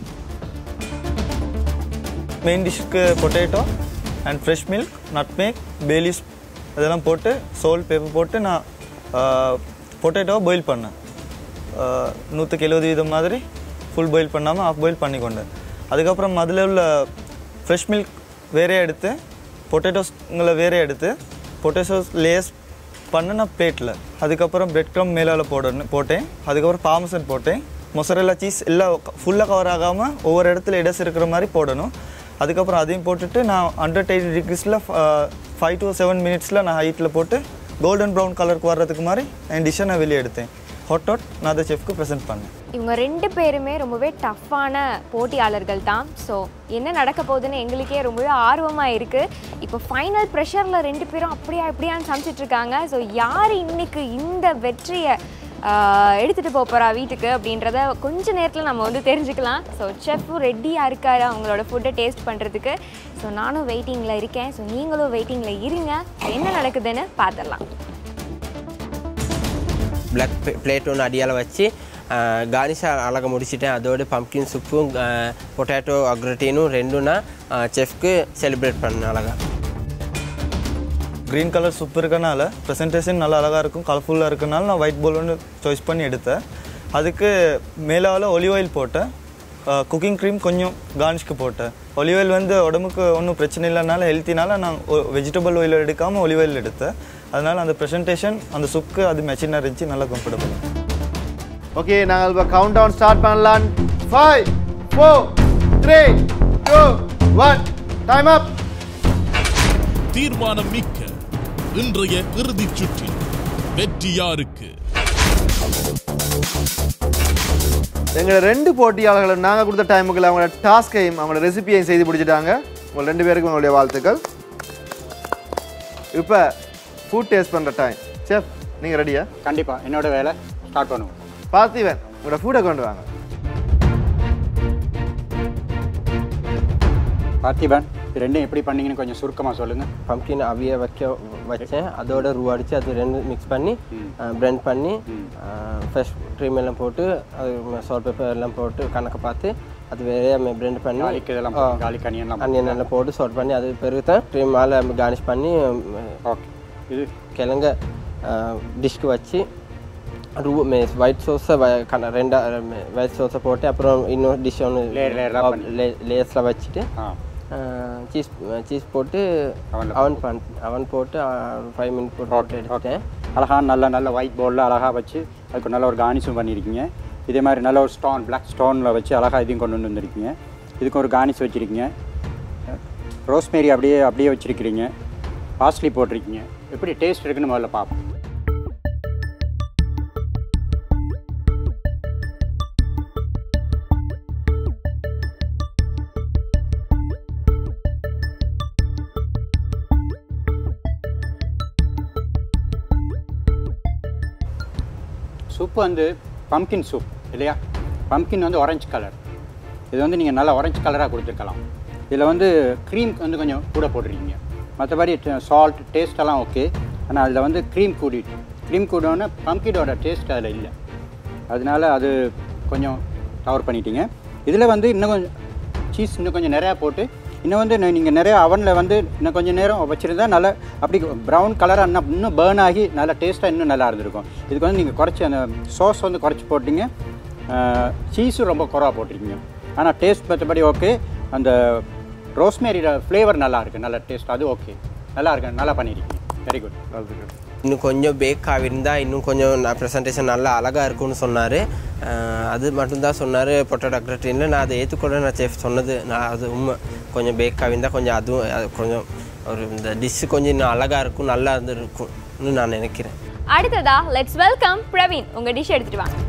G: மெயின் டிஷ்க்கு potato and fresh milk nutmeg bay leaves இதெல்லாம் போட்டு சோல் பேப்பர் போட்டு நான் பொட்டேட்டோவை பாயில் பண்ணேன் நூற்றுக்கு எழுபது வீதம் மாதிரி ஃபுல் பாயில் பண்ணாமல் ஆஃப் பாயில் பண்ணி கொண்டேன் அதுக்கப்புறம் அதில் உள்ள ஃப்ரெஷ் மில்க் வேறே எடுத்து பொட்டேட்டோஸ்ங்களை வேறே எடுத்து பொட்டேட்டோஸ் லேஸ் பண்ணின பிளேட்டில் அதுக்கப்புறம் பிரெட் க்ரம் மேலால் போடணும் போட்டேன் அதுக்கப்புறம் பாமசன் போட்டேன் மொசரெல்லா சீஸ் எல்லாம் ஃபுல்லாக கவர் ஆகாமல் ஒவ்வொரு இடத்துல இடஸ் இருக்கிற மாதிரி போடணும் அதுக்கப்புறம் அதையும் போட்டுட்டு நான் ஹண்ட்ரட் எயிட்டி டிகிரிஸில் ஃபைவ் டு செவன் மினிட்ஸில் நான் ஹைட்டில் போட்டு கோல்டன் ப்ரௌன் கலருக்கு வர்றதுக்கு மாதிரி என் டிஷ்ஷை நான் வெளியே எடுத்தேன் ஹாட் ஹாட் நான் அதை செஃப்க்கு ப்ரெசென்ட் பண்ணேன்
A: இவங்க ரெண்டு பேருமே ரொம்பவே டஃப்பான போட்டியாளர்கள் தான் ஸோ என்ன நடக்க போகுதுன்னு எங்களுக்கே ரொம்பவே ஆர்வமாக இருக்குது இப்போ ஃபைனல் ப்ரெஷரில் ரெண்டு பேரும் அப்படியா இப்படியான்னு சமைச்சிட்டு இருக்காங்க ஸோ யார் இன்னைக்கு இந்த வெற்றியை எடுத்துகிட்டு போக போகிறா வீட்டுக்கு அப்படின்றத கொஞ்ச நேரத்தில் நம்ம வந்து தெரிஞ்சுக்கலாம் ஸோ செஃப்பும் ரெடியாக இருக்காரு அவங்களோட ஃபுட்டை டேஸ்ட் பண்ணுறதுக்கு ஸோ நானும் வெயிட்டிங்கில் இருக்கேன் ஸோ நீங்களும் வெயிட்டிங்கில் இருங்க என்ன நடக்குதுன்னு பார்த்துடலாம்
F: பிளாக் பிளேட் ஒன்று அடியால் வச்சு கார்னிஷ் அழகாக முடிச்சிட்டேன் அதோட பம்கின் சூப்பும் பொட்டேட்டோ அக்ரட்டீனும் ரெண்டும் நான் செஃப்க்கு செலிப்ரேட் பண்ணேன் அழகாக
G: க்ரீன் கலர் சூப் இருக்கனால ப்ரெசன்டேஷன் நல்லா அழகாக இருக்கும் கலர்ஃபுல்லாக இருக்கனால நான் ஒயிட் போல் ஒன்று சாய்ஸ் பண்ணி எடுத்தேன் அதுக்கு மேலால் ஒலிவ் ஆயில் போட்டேன் குக்கிங் க்ரீம் கொஞ்சம் கார்னிஷ்க்கு போட்டேன் ஒலிவ் ஆயில் வந்து உடம்புக்கு ஒன்றும் பிரச்சனை இல்லைனால ஹெல்த்தினால நான் வெஜிடபிள் ஆயில் எடுக்காமல் ஒலிவ் ஆயில் எடுத்தேன் அதனால் அந்த ப்ரெசன்டேஷன் அந்த சுக்கு அது மெச்சினாக இருந்துச்சு நல்லா கம்ஃபர்டபுள்
B: ஓகே நாங்கள் இப்போ கவுண்ட் டவுன் ஸ்டார்ட் பண்ணலாம் five four three two one time up
C: தீர்மானம் மிக்க இன்றைய இறுதிச் சுற்றில் வெற்றி யாருக்கு
B: எங்களோட ரெண்டு போட்டியாளர்களும் நாங்கள் கொடுத்த டைமுக்குள்ள அவங்களோட டாஸ்கையும் அவங்களோட ரெசிபியையும் செய்து பிடிச்சிட்டாங்க உங்கள் ரெண்டு பேருக்கும் உங்களுடைய வாழ்த்துக்கள் இப்போ ஃபுட் டேஸ்ட் பண்ணுற டைம் செஃப் நீங்கள் ரெடியா
H: கண்டிப்பாக என்னோட வேலை ஸ்டார்ட் பண்ணுவோம்
B: பார்த்திவன் உங்களோட ஃபுட்டை கொண்டு வாங்க
H: பார்த்திபன் இது ரெண்டும் எப்படி பண்ணீங்கன்னு கொஞ்சம் சுருக்கமாக சொல்லுங்கள்
F: பம்கின் அவிய வைக்க வச்சேன் அதோட ரூ அடித்து அது ரெண்டு மிக்ஸ் பண்ணி பிளெண்ட் பண்ணி ஃப்ரெஷ் க்ரீம் எல்லாம் போட்டு அது சால்ட் பேப்பர் எல்லாம் போட்டு கணக்கு பார்த்து அது வேறையாக பிளெண்ட் பண்ணி
H: garlic இதெல்லாம்
F: ஆ,
H: போட்டு, garlic onion எல்லாம்
F: onion எல்லாம் போட்டு சால்ட் பண்ணி அது பிறகு தான் க்ரீம் மேலே கார்னிஷ் பண்ணி
H: ஓகே இது
F: கிழங்க டிஷ்க்கு வச்சு ரூ ஒயிட் சோஸை ரெண்டா ஒயிட் சோஸை போட்டு அப்புறம் இன்னொரு டிஷ்
H: Layer, layer ஆ பண்ணி.
F: ஒன்று லேஸில் வச்சுட்டு
H: ஆ
F: சீஸ் சீஸ் போட்டு
H: Oven ல
F: அவன் பண் அவன் போட்டு ஃபைவ் மினிட் போட்டு போட்டு எடுத்துட்டேன்
H: அழகாக நல்ல நல்ல ஒயிட் பவுலில் அழகாக வச்சு அதுக்கு நல்ல ஒரு கார்னிஷும் பண்ணியிருக்கீங்க இதே மாதிரி நல்ல ஒரு ஸ்டோன் பிளாக் ஸ்டோனில் வச்சு அழகாக இதையும் கொண்டு வந்து வந்திருக்கீங்க இதுக்கு ஒரு கார்னிஷ் வச்சுருக்கீங்க ரோஸ்மேரி அப்படியே அப்படியே வச்சுருக்கிறீங்க பாஸ்லி போட்டிருக்கீங்க எப்படி டேஸ்ட் இருக்குன்னு முதல்ல பார்ப்போம் சூப் வந்து பம்கின் சூப் இல்லையா பம்கின் வந்து ஆரஞ்சு கலர் இது வந்து நீங்கள் நல்லா ஆரஞ்சு கலராக கொடுத்துருக்கலாம் இதில் வந்து க்ரீம் வந்து கொஞ்சம் கூட போட்டிருக்கீங்க மற்றபடி சால்ட் டேஸ்ட் எல்லாம் ஓகே ஆனால் அதில் வந்து க்ரீம் கூடிட்டு க்ரீம் கூடோன்னே பம்கினோட டேஸ்ட் அதில் இல்லை அதனால அது கொஞ்சம் கவர் பண்ணிட்டீங்க இதில் வந்து இன்னும் கொஞ்சம் சீஸ் இன்னும் கொஞ்சம் நிறையா போட்டு இன்னும் வந்து நீங்கள் நிறைய அவனில் வந்து இன்னும் கொஞ்சம் நேரம் வச்சுருந்தா நல்லா அப்படி ப்ரௌன் கலராக இன்னும் இன்னும் பேர்ன் ஆகி நல்லா டேஸ்ட்டாக இன்னும் நல்லா இருந்திருக்கும் இதுக்கு வந்து நீங்கள் குறைச்சி அந்த சாஸ் வந்து குறைச்சி போட்டிங்க சீஸும் ரொம்ப குறவா போட்டிருக்கீங்க ஆனால் டேஸ்ட் மற்றபடி ஓகே அந்த ரோஸ்மேரியோட ஃப்ளேவர் நல்லா இருக்குது நல்ல டேஸ்ட் அது ஓகே நல்லா இருக்கு நல்லா பண்ணியிருக்கீங்க வெரி குட்
F: இன்னும் கொஞ்சம் பேக் ஆகிருந்தா இன்னும் கொஞ்சம் ப்ரெசன்டேஷன் நல்லா அழகாக இருக்கும்னு சொன்னார் அது மட்டும்தான் சொன்னார் பொட்டேட்டோ அக்ரட்டினில் நான் அதை ஏற்றுக்கொள்ள நான் செஃப் சொன்னது நான் அது உண்மை கொஞ்சம் பேக் ஆகிருந்தா கொஞ்சம் அதுவும் அது கொஞ்சம் ஒரு இந்த டிஷ்ஷு கொஞ்சம் இன்னும் அழகாக இருக்கும் நல்லா இருந்து இருக்கும்னு நான் நினைக்கிறேன்
A: அடுத்ததா லெட்ஸ் வெல்கம் பிரவீன் உங்க டிஷ் எடுத்துட்டு வாங்க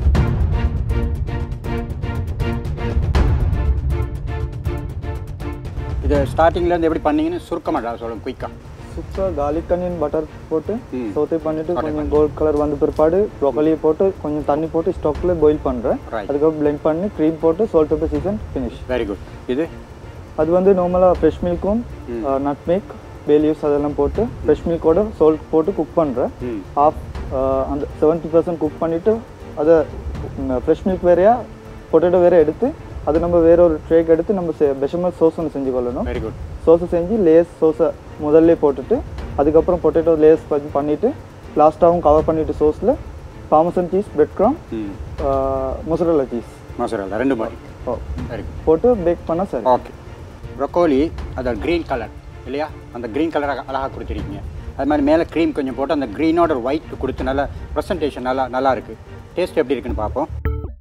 H: இது ஸ்டார்டிங்லேருந்து எப்படி பண்ணீங்கன்னு சுருக்கமாக சொல்லுங்கள் குயிக்காக
G: சுப்ஸா கார்லிக் அனியன் பட்டர் போட்டு
H: ம்.
G: சோத்தே பண்ணிட்டு
H: Saute
G: கொஞ்சம் கோல்ட் கலர் வந்த பிற்பாடு ப்ரோக்கலியை போட்டு கொஞ்சம் தண்ணி போட்டு ஸ்டோக்கில் பாயில் பண்ணுறேன்
H: Right.
G: அதுக்கப்புறம் blend பண்ணி க்ரீம் போட்டு salt pepper season finish
H: very good இது
G: அது வந்து நார்மலாக ஃப்ரெஷ் மில்க்கும் நட் மில்க் பே லீவ்ஸ் அதெல்லாம் போட்டு ஃப்ரெஷ் மில்கோட சால்ட் போட்டு குக் பண்ணுறேன்
H: ம்
G: ஆஃப் அந்த செவன்ட்டி பர்சன்ட் குக் பண்ணிவிட்டு அதை ஃப்ரெஷ் மில்க் வேறையா பொட்டேட்டோ வேற எடுத்து அது நம்ம வேற ஒரு ட்ரேக் எடுத்து நம்ம பெஷமல் சோஸ் ஒன்று செஞ்சு கொள்ளணும்
H: வெரி குட்
G: சோஸை செஞ்சு லேஸ் சோஸை முதல்ல போட்டுட்டு அதுக்கப்புறம் பொட்டேட்டோ லேஸ் பண்ணிட்டு லாஸ்ட்டாகவும் கவர் பண்ணிட்டு சோஸில் பாமசன் சீஸ் பிரெட் க்ராம்
H: ம்
G: மொசரல்லா சீஸ்
H: மசாலா ரெண்டு மாதிரி
G: ஓ
H: வெரி குட்
G: போட்டு பேக் பண்ணால் சரி
H: ஓகே ப்ரொக்கோலி அது க்ரீன் கலர் இல்லையா அந்த க்ரீன் கலராக அழகாக கொடுத்துருக்கீங்க அது மாதிரி மேலே க்ரீம் கொஞ்சம் போட்டு அந்த க்ரீனோட ஒயிட் கொடுத்து நல்லா ப்ரெசன்டேஷன் நல்லா நல்லா இருக்குது டேஸ்ட் எப்படி இருக்குன்னு பார்ப்போம்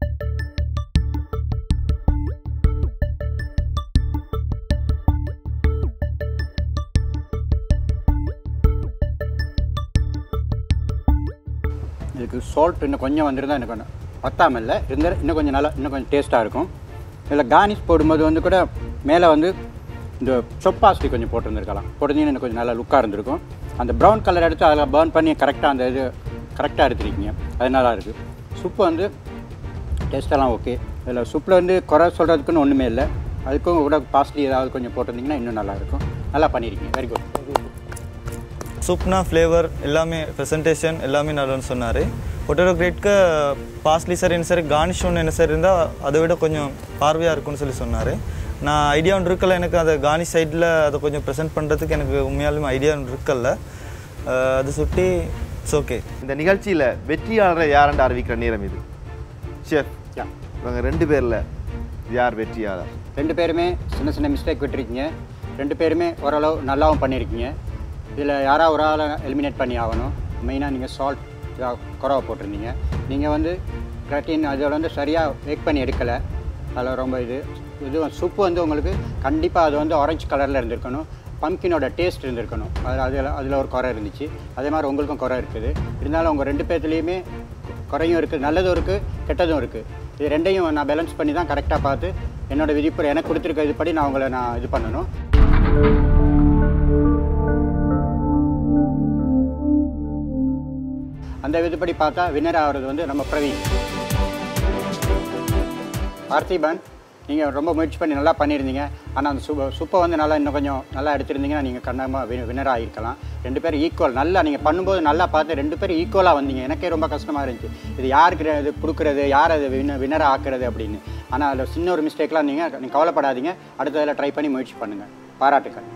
H: இதுக்கு சால்ட் இன்னும் கொஞ்சம் வந்திருந்தா எனக்கு கொஞ்சம் பத்தாம இல்லை இருந்தால் இன்னும் கொஞ்சம் நல்லா இன்னும் கொஞ்சம் டேஸ்ட்டாக இருக்கும் இதில் கார்னிஷ் போடும்போது வந்து கூட மேலே வந்து இந்த சொப்பாஸ்டி கொஞ்சம் போட்டிருந்துருக்கலாம் போட்டிருந்தீங்கன்னா இன்னும் கொஞ்சம் நல்லா லுக்காக இருந்திருக்கும் அந்த ப்ரௌன் கலர் எடுத்து அதில் பர்ன் பண்ணி கரெக்டாக அந்த இது கரெக்டாக எடுத்துருக்கீங்க அது நல்லா இருக்குது சூப்பு வந்து டேஸ்ட்டெல்லாம் ஓகே இதில் சூப்பில் வந்து குறை சொல்கிறதுக்குன்னு ஒன்றுமே இல்லை அதுக்கும் கூட பாஸ்ட்லி ஏதாவது கொஞ்சம் போட்டிருந்தீங்கன்னா இன்னும் நல்லாயிருக்கும் நல்லா பண்ணியிருக்கீங்க வெரி குட்
G: சூப்னா ஃப்ளேவர் எல்லாமே ப்ரெசன்டேஷன் எல்லாமே நல்லான்னு சொன்னார் பொட்டேட்டோ கிரேட்க்கு பாஸ்லி சார் என்ன சார் கார்னிஷ் ஒன்று என்ன சார் இருந்தால் அதை விட கொஞ்சம் பார்வையாக இருக்கும்னு சொல்லி சொன்னார் நான் ஐடியா ஒன்று இருக்கல எனக்கு அதை கார்னிஷ் சைடில் அதை கொஞ்சம் ப்ரெசென்ட் பண்ணுறதுக்கு எனக்கு உண்மையாலுமே ஐடியா ஒன்று இருக்கல அஹ் அது சுட்டி இட்ஸ் ஓகே
B: இந்த நிகழ்ச்சியில் வெற்றியாளரை யாருன்னு அறிவிக்கிற நேரம் இது ஷெஃப்
H: Yeah.
B: இவங்க ரெண்டு பேரில் யார் வெற்றியாளர்
H: ரெண்டு பேருமே சின்ன சின்ன மிஸ்டேக் விட்டுருக்கீங்க ரெண்டு பேருமே ஓரளவு நல்லாவும் பண்ணியிருக்கீங்க இதில் யாராவது ஒரு ஆளை எலிமினேட் பண்ணி ஆகணும் மெயினாக நீங்கள் சால்ட் குறவை போட்டிருந்தீங்க நீங்கள் வந்து கிரட்டின் அதில் வந்து சரியாக வேக் பண்ணி எடுக்கலை அதில் ரொம்ப இது இது சூப்பு வந்து உங்களுக்கு கண்டிப்பாக அது வந்து ஆரஞ்சு கலரில் இருந்திருக்கணும் பம்கினோட டேஸ்ட் இருந்திருக்கணும் அது அதில் அதில் ஒரு குறை இருந்துச்சு அதே மாதிரி உங்களுக்கும் குறை இருக்குது இருந்தாலும் உங்கள் ரெண்டு பேர்த்துலேயுமே குறையும் இருக்குது நல்லதும் இருக்குது கெட்டதும் இருக்குது இது ரெண்டையும் நான் பேலன்ஸ் பண்ணி தான் கரெக்டாக பார்த்து என்னோட விதிப்புரை எனக்கு கொடுத்துருக்க இதுபடி நான் உங்களை நான் இது பண்ணணும் அந்த விதிப்படி பார்த்தா வின்னர் ஆகிறது வந்து நம்ம பிரவீன் பார்த்திபன் நீங்கள் ரொம்ப முயற்சி பண்ணி நல்லா பண்ணியிருந்தீங்க ஆனால் அந்த சூப்ப சூப்பை வந்து நல்லா இன்னும் கொஞ்சம் நல்லா எடுத்திருந்தீங்கன்னா நீங்கள் கண்ணமாக வின்னர் ஆகிருக்கலாம் ரெண்டு பேரும் ஈக்குவல் நல்லா நீங்கள் பண்ணும்போது நல்லா பார்த்து ரெண்டு பேரும் ஈக்குவலாக வந்தீங்க எனக்கே ரொம்ப கஷ்டமாக இருந்துச்சு இது யாருக்கு இது கொடுக்குறது யார் அது வின்னர் வின்னர் ஆக்குறது அப்படின்னு ஆனால் அதில் சின்ன ஒரு மிஸ்டேக்லாம் நீங்கள் நீங்கள் கவலைப்படாதீங்க அடுத்ததில் ட்ரை பண்ணி முயற்சி பண்ணுங்கள் பாராட்டுக்கள்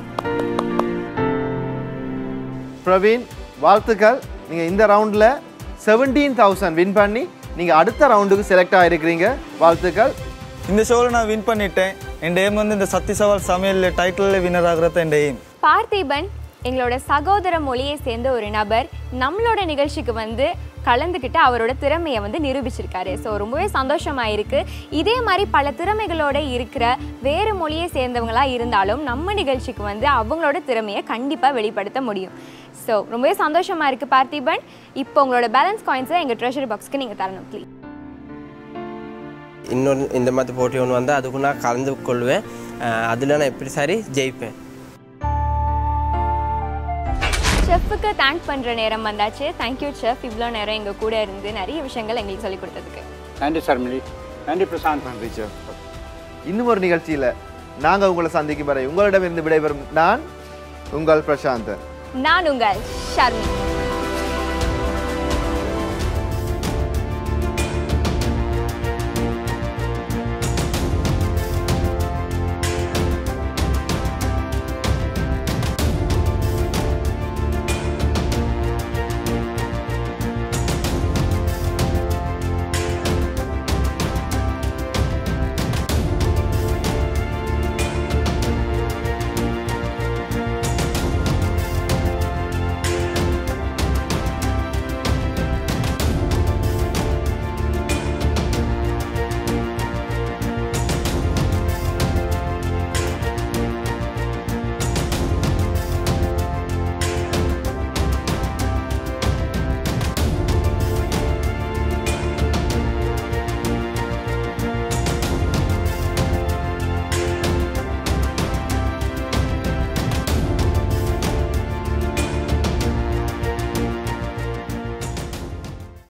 B: பிரவீன் வாழ்த்துக்கள் நீங்கள் இந்த ரவுண்டில் செவன்டீன் தௌசண்ட் வின் பண்ணி நீங்கள் அடுத்த ரவுண்டுக்கு செலக்ட் ஆகிருக்கிறீங்க வாழ்த்துக்கள்
G: இந்த ஷோவில் நான் வின் பண்ணிட்டேன் என் எய்ம் வந்து இந்த சக்தி சவால் சமையல் டைட்டிலில் வின்னர் ஆகிறது என் எய்ம்
A: பார்த்திபன் எங்களோட சகோதர மொழியை சேர்ந்த ஒரு நபர் நம்மளோட நிகழ்ச்சிக்கு வந்து கலந்துக்கிட்டு அவரோட திறமையை வந்து நிரூபிச்சிருக்காரு ஸோ ரொம்பவே சந்தோஷமா இருக்கு இதே மாதிரி பல திறமைகளோட இருக்கிற வேறு மொழியை சேர்ந்தவங்களா இருந்தாலும் நம்ம நிகழ்ச்சிக்கு வந்து அவங்களோட திறமையை கண்டிப்பாக வெளிப்படுத்த முடியும் ஸோ ரொம்பவே சந்தோஷமா இருக்கு பார்த்திபன் இப்போ உங்களோட பேலன்ஸ் காயின்ஸை எங்கள் ட்ரெஷரி பாக்ஸ்க்கு நீங்கள் தரணும் ப்ளீஸ்
F: இன்னொரு இந்த மாதிரி போட்டி ஒன்று வந்தால் அதுக்கு நான் கலந்து கொள்வேன் அதில் நான் எப்படி சரி ஜெயிப்பேன்
A: செஃப்புக்கு தேங்க் பண்ணுற நேரம் வந்தாச்சு தேங்க்யூ செஃப் இவ்வளோ நேரம் எங்கள் கூட இருந்து நிறைய விஷயங்கள் எங்களுக்கு சொல்லிக் கொடுத்ததுக்கு
H: நன்றி சர்மிளி நன்றி பிரசாந்த்
B: நன்றி சார் இன்னும் ஒரு நிகழ்ச்சியில் நாங்கள் உங்களை சந்திக்கும் வரை உங்களிடமிருந்து விடைபெறும் நான் உங்கள் பிரசாந்தன்
A: நான் உங்கள் ஷர்மி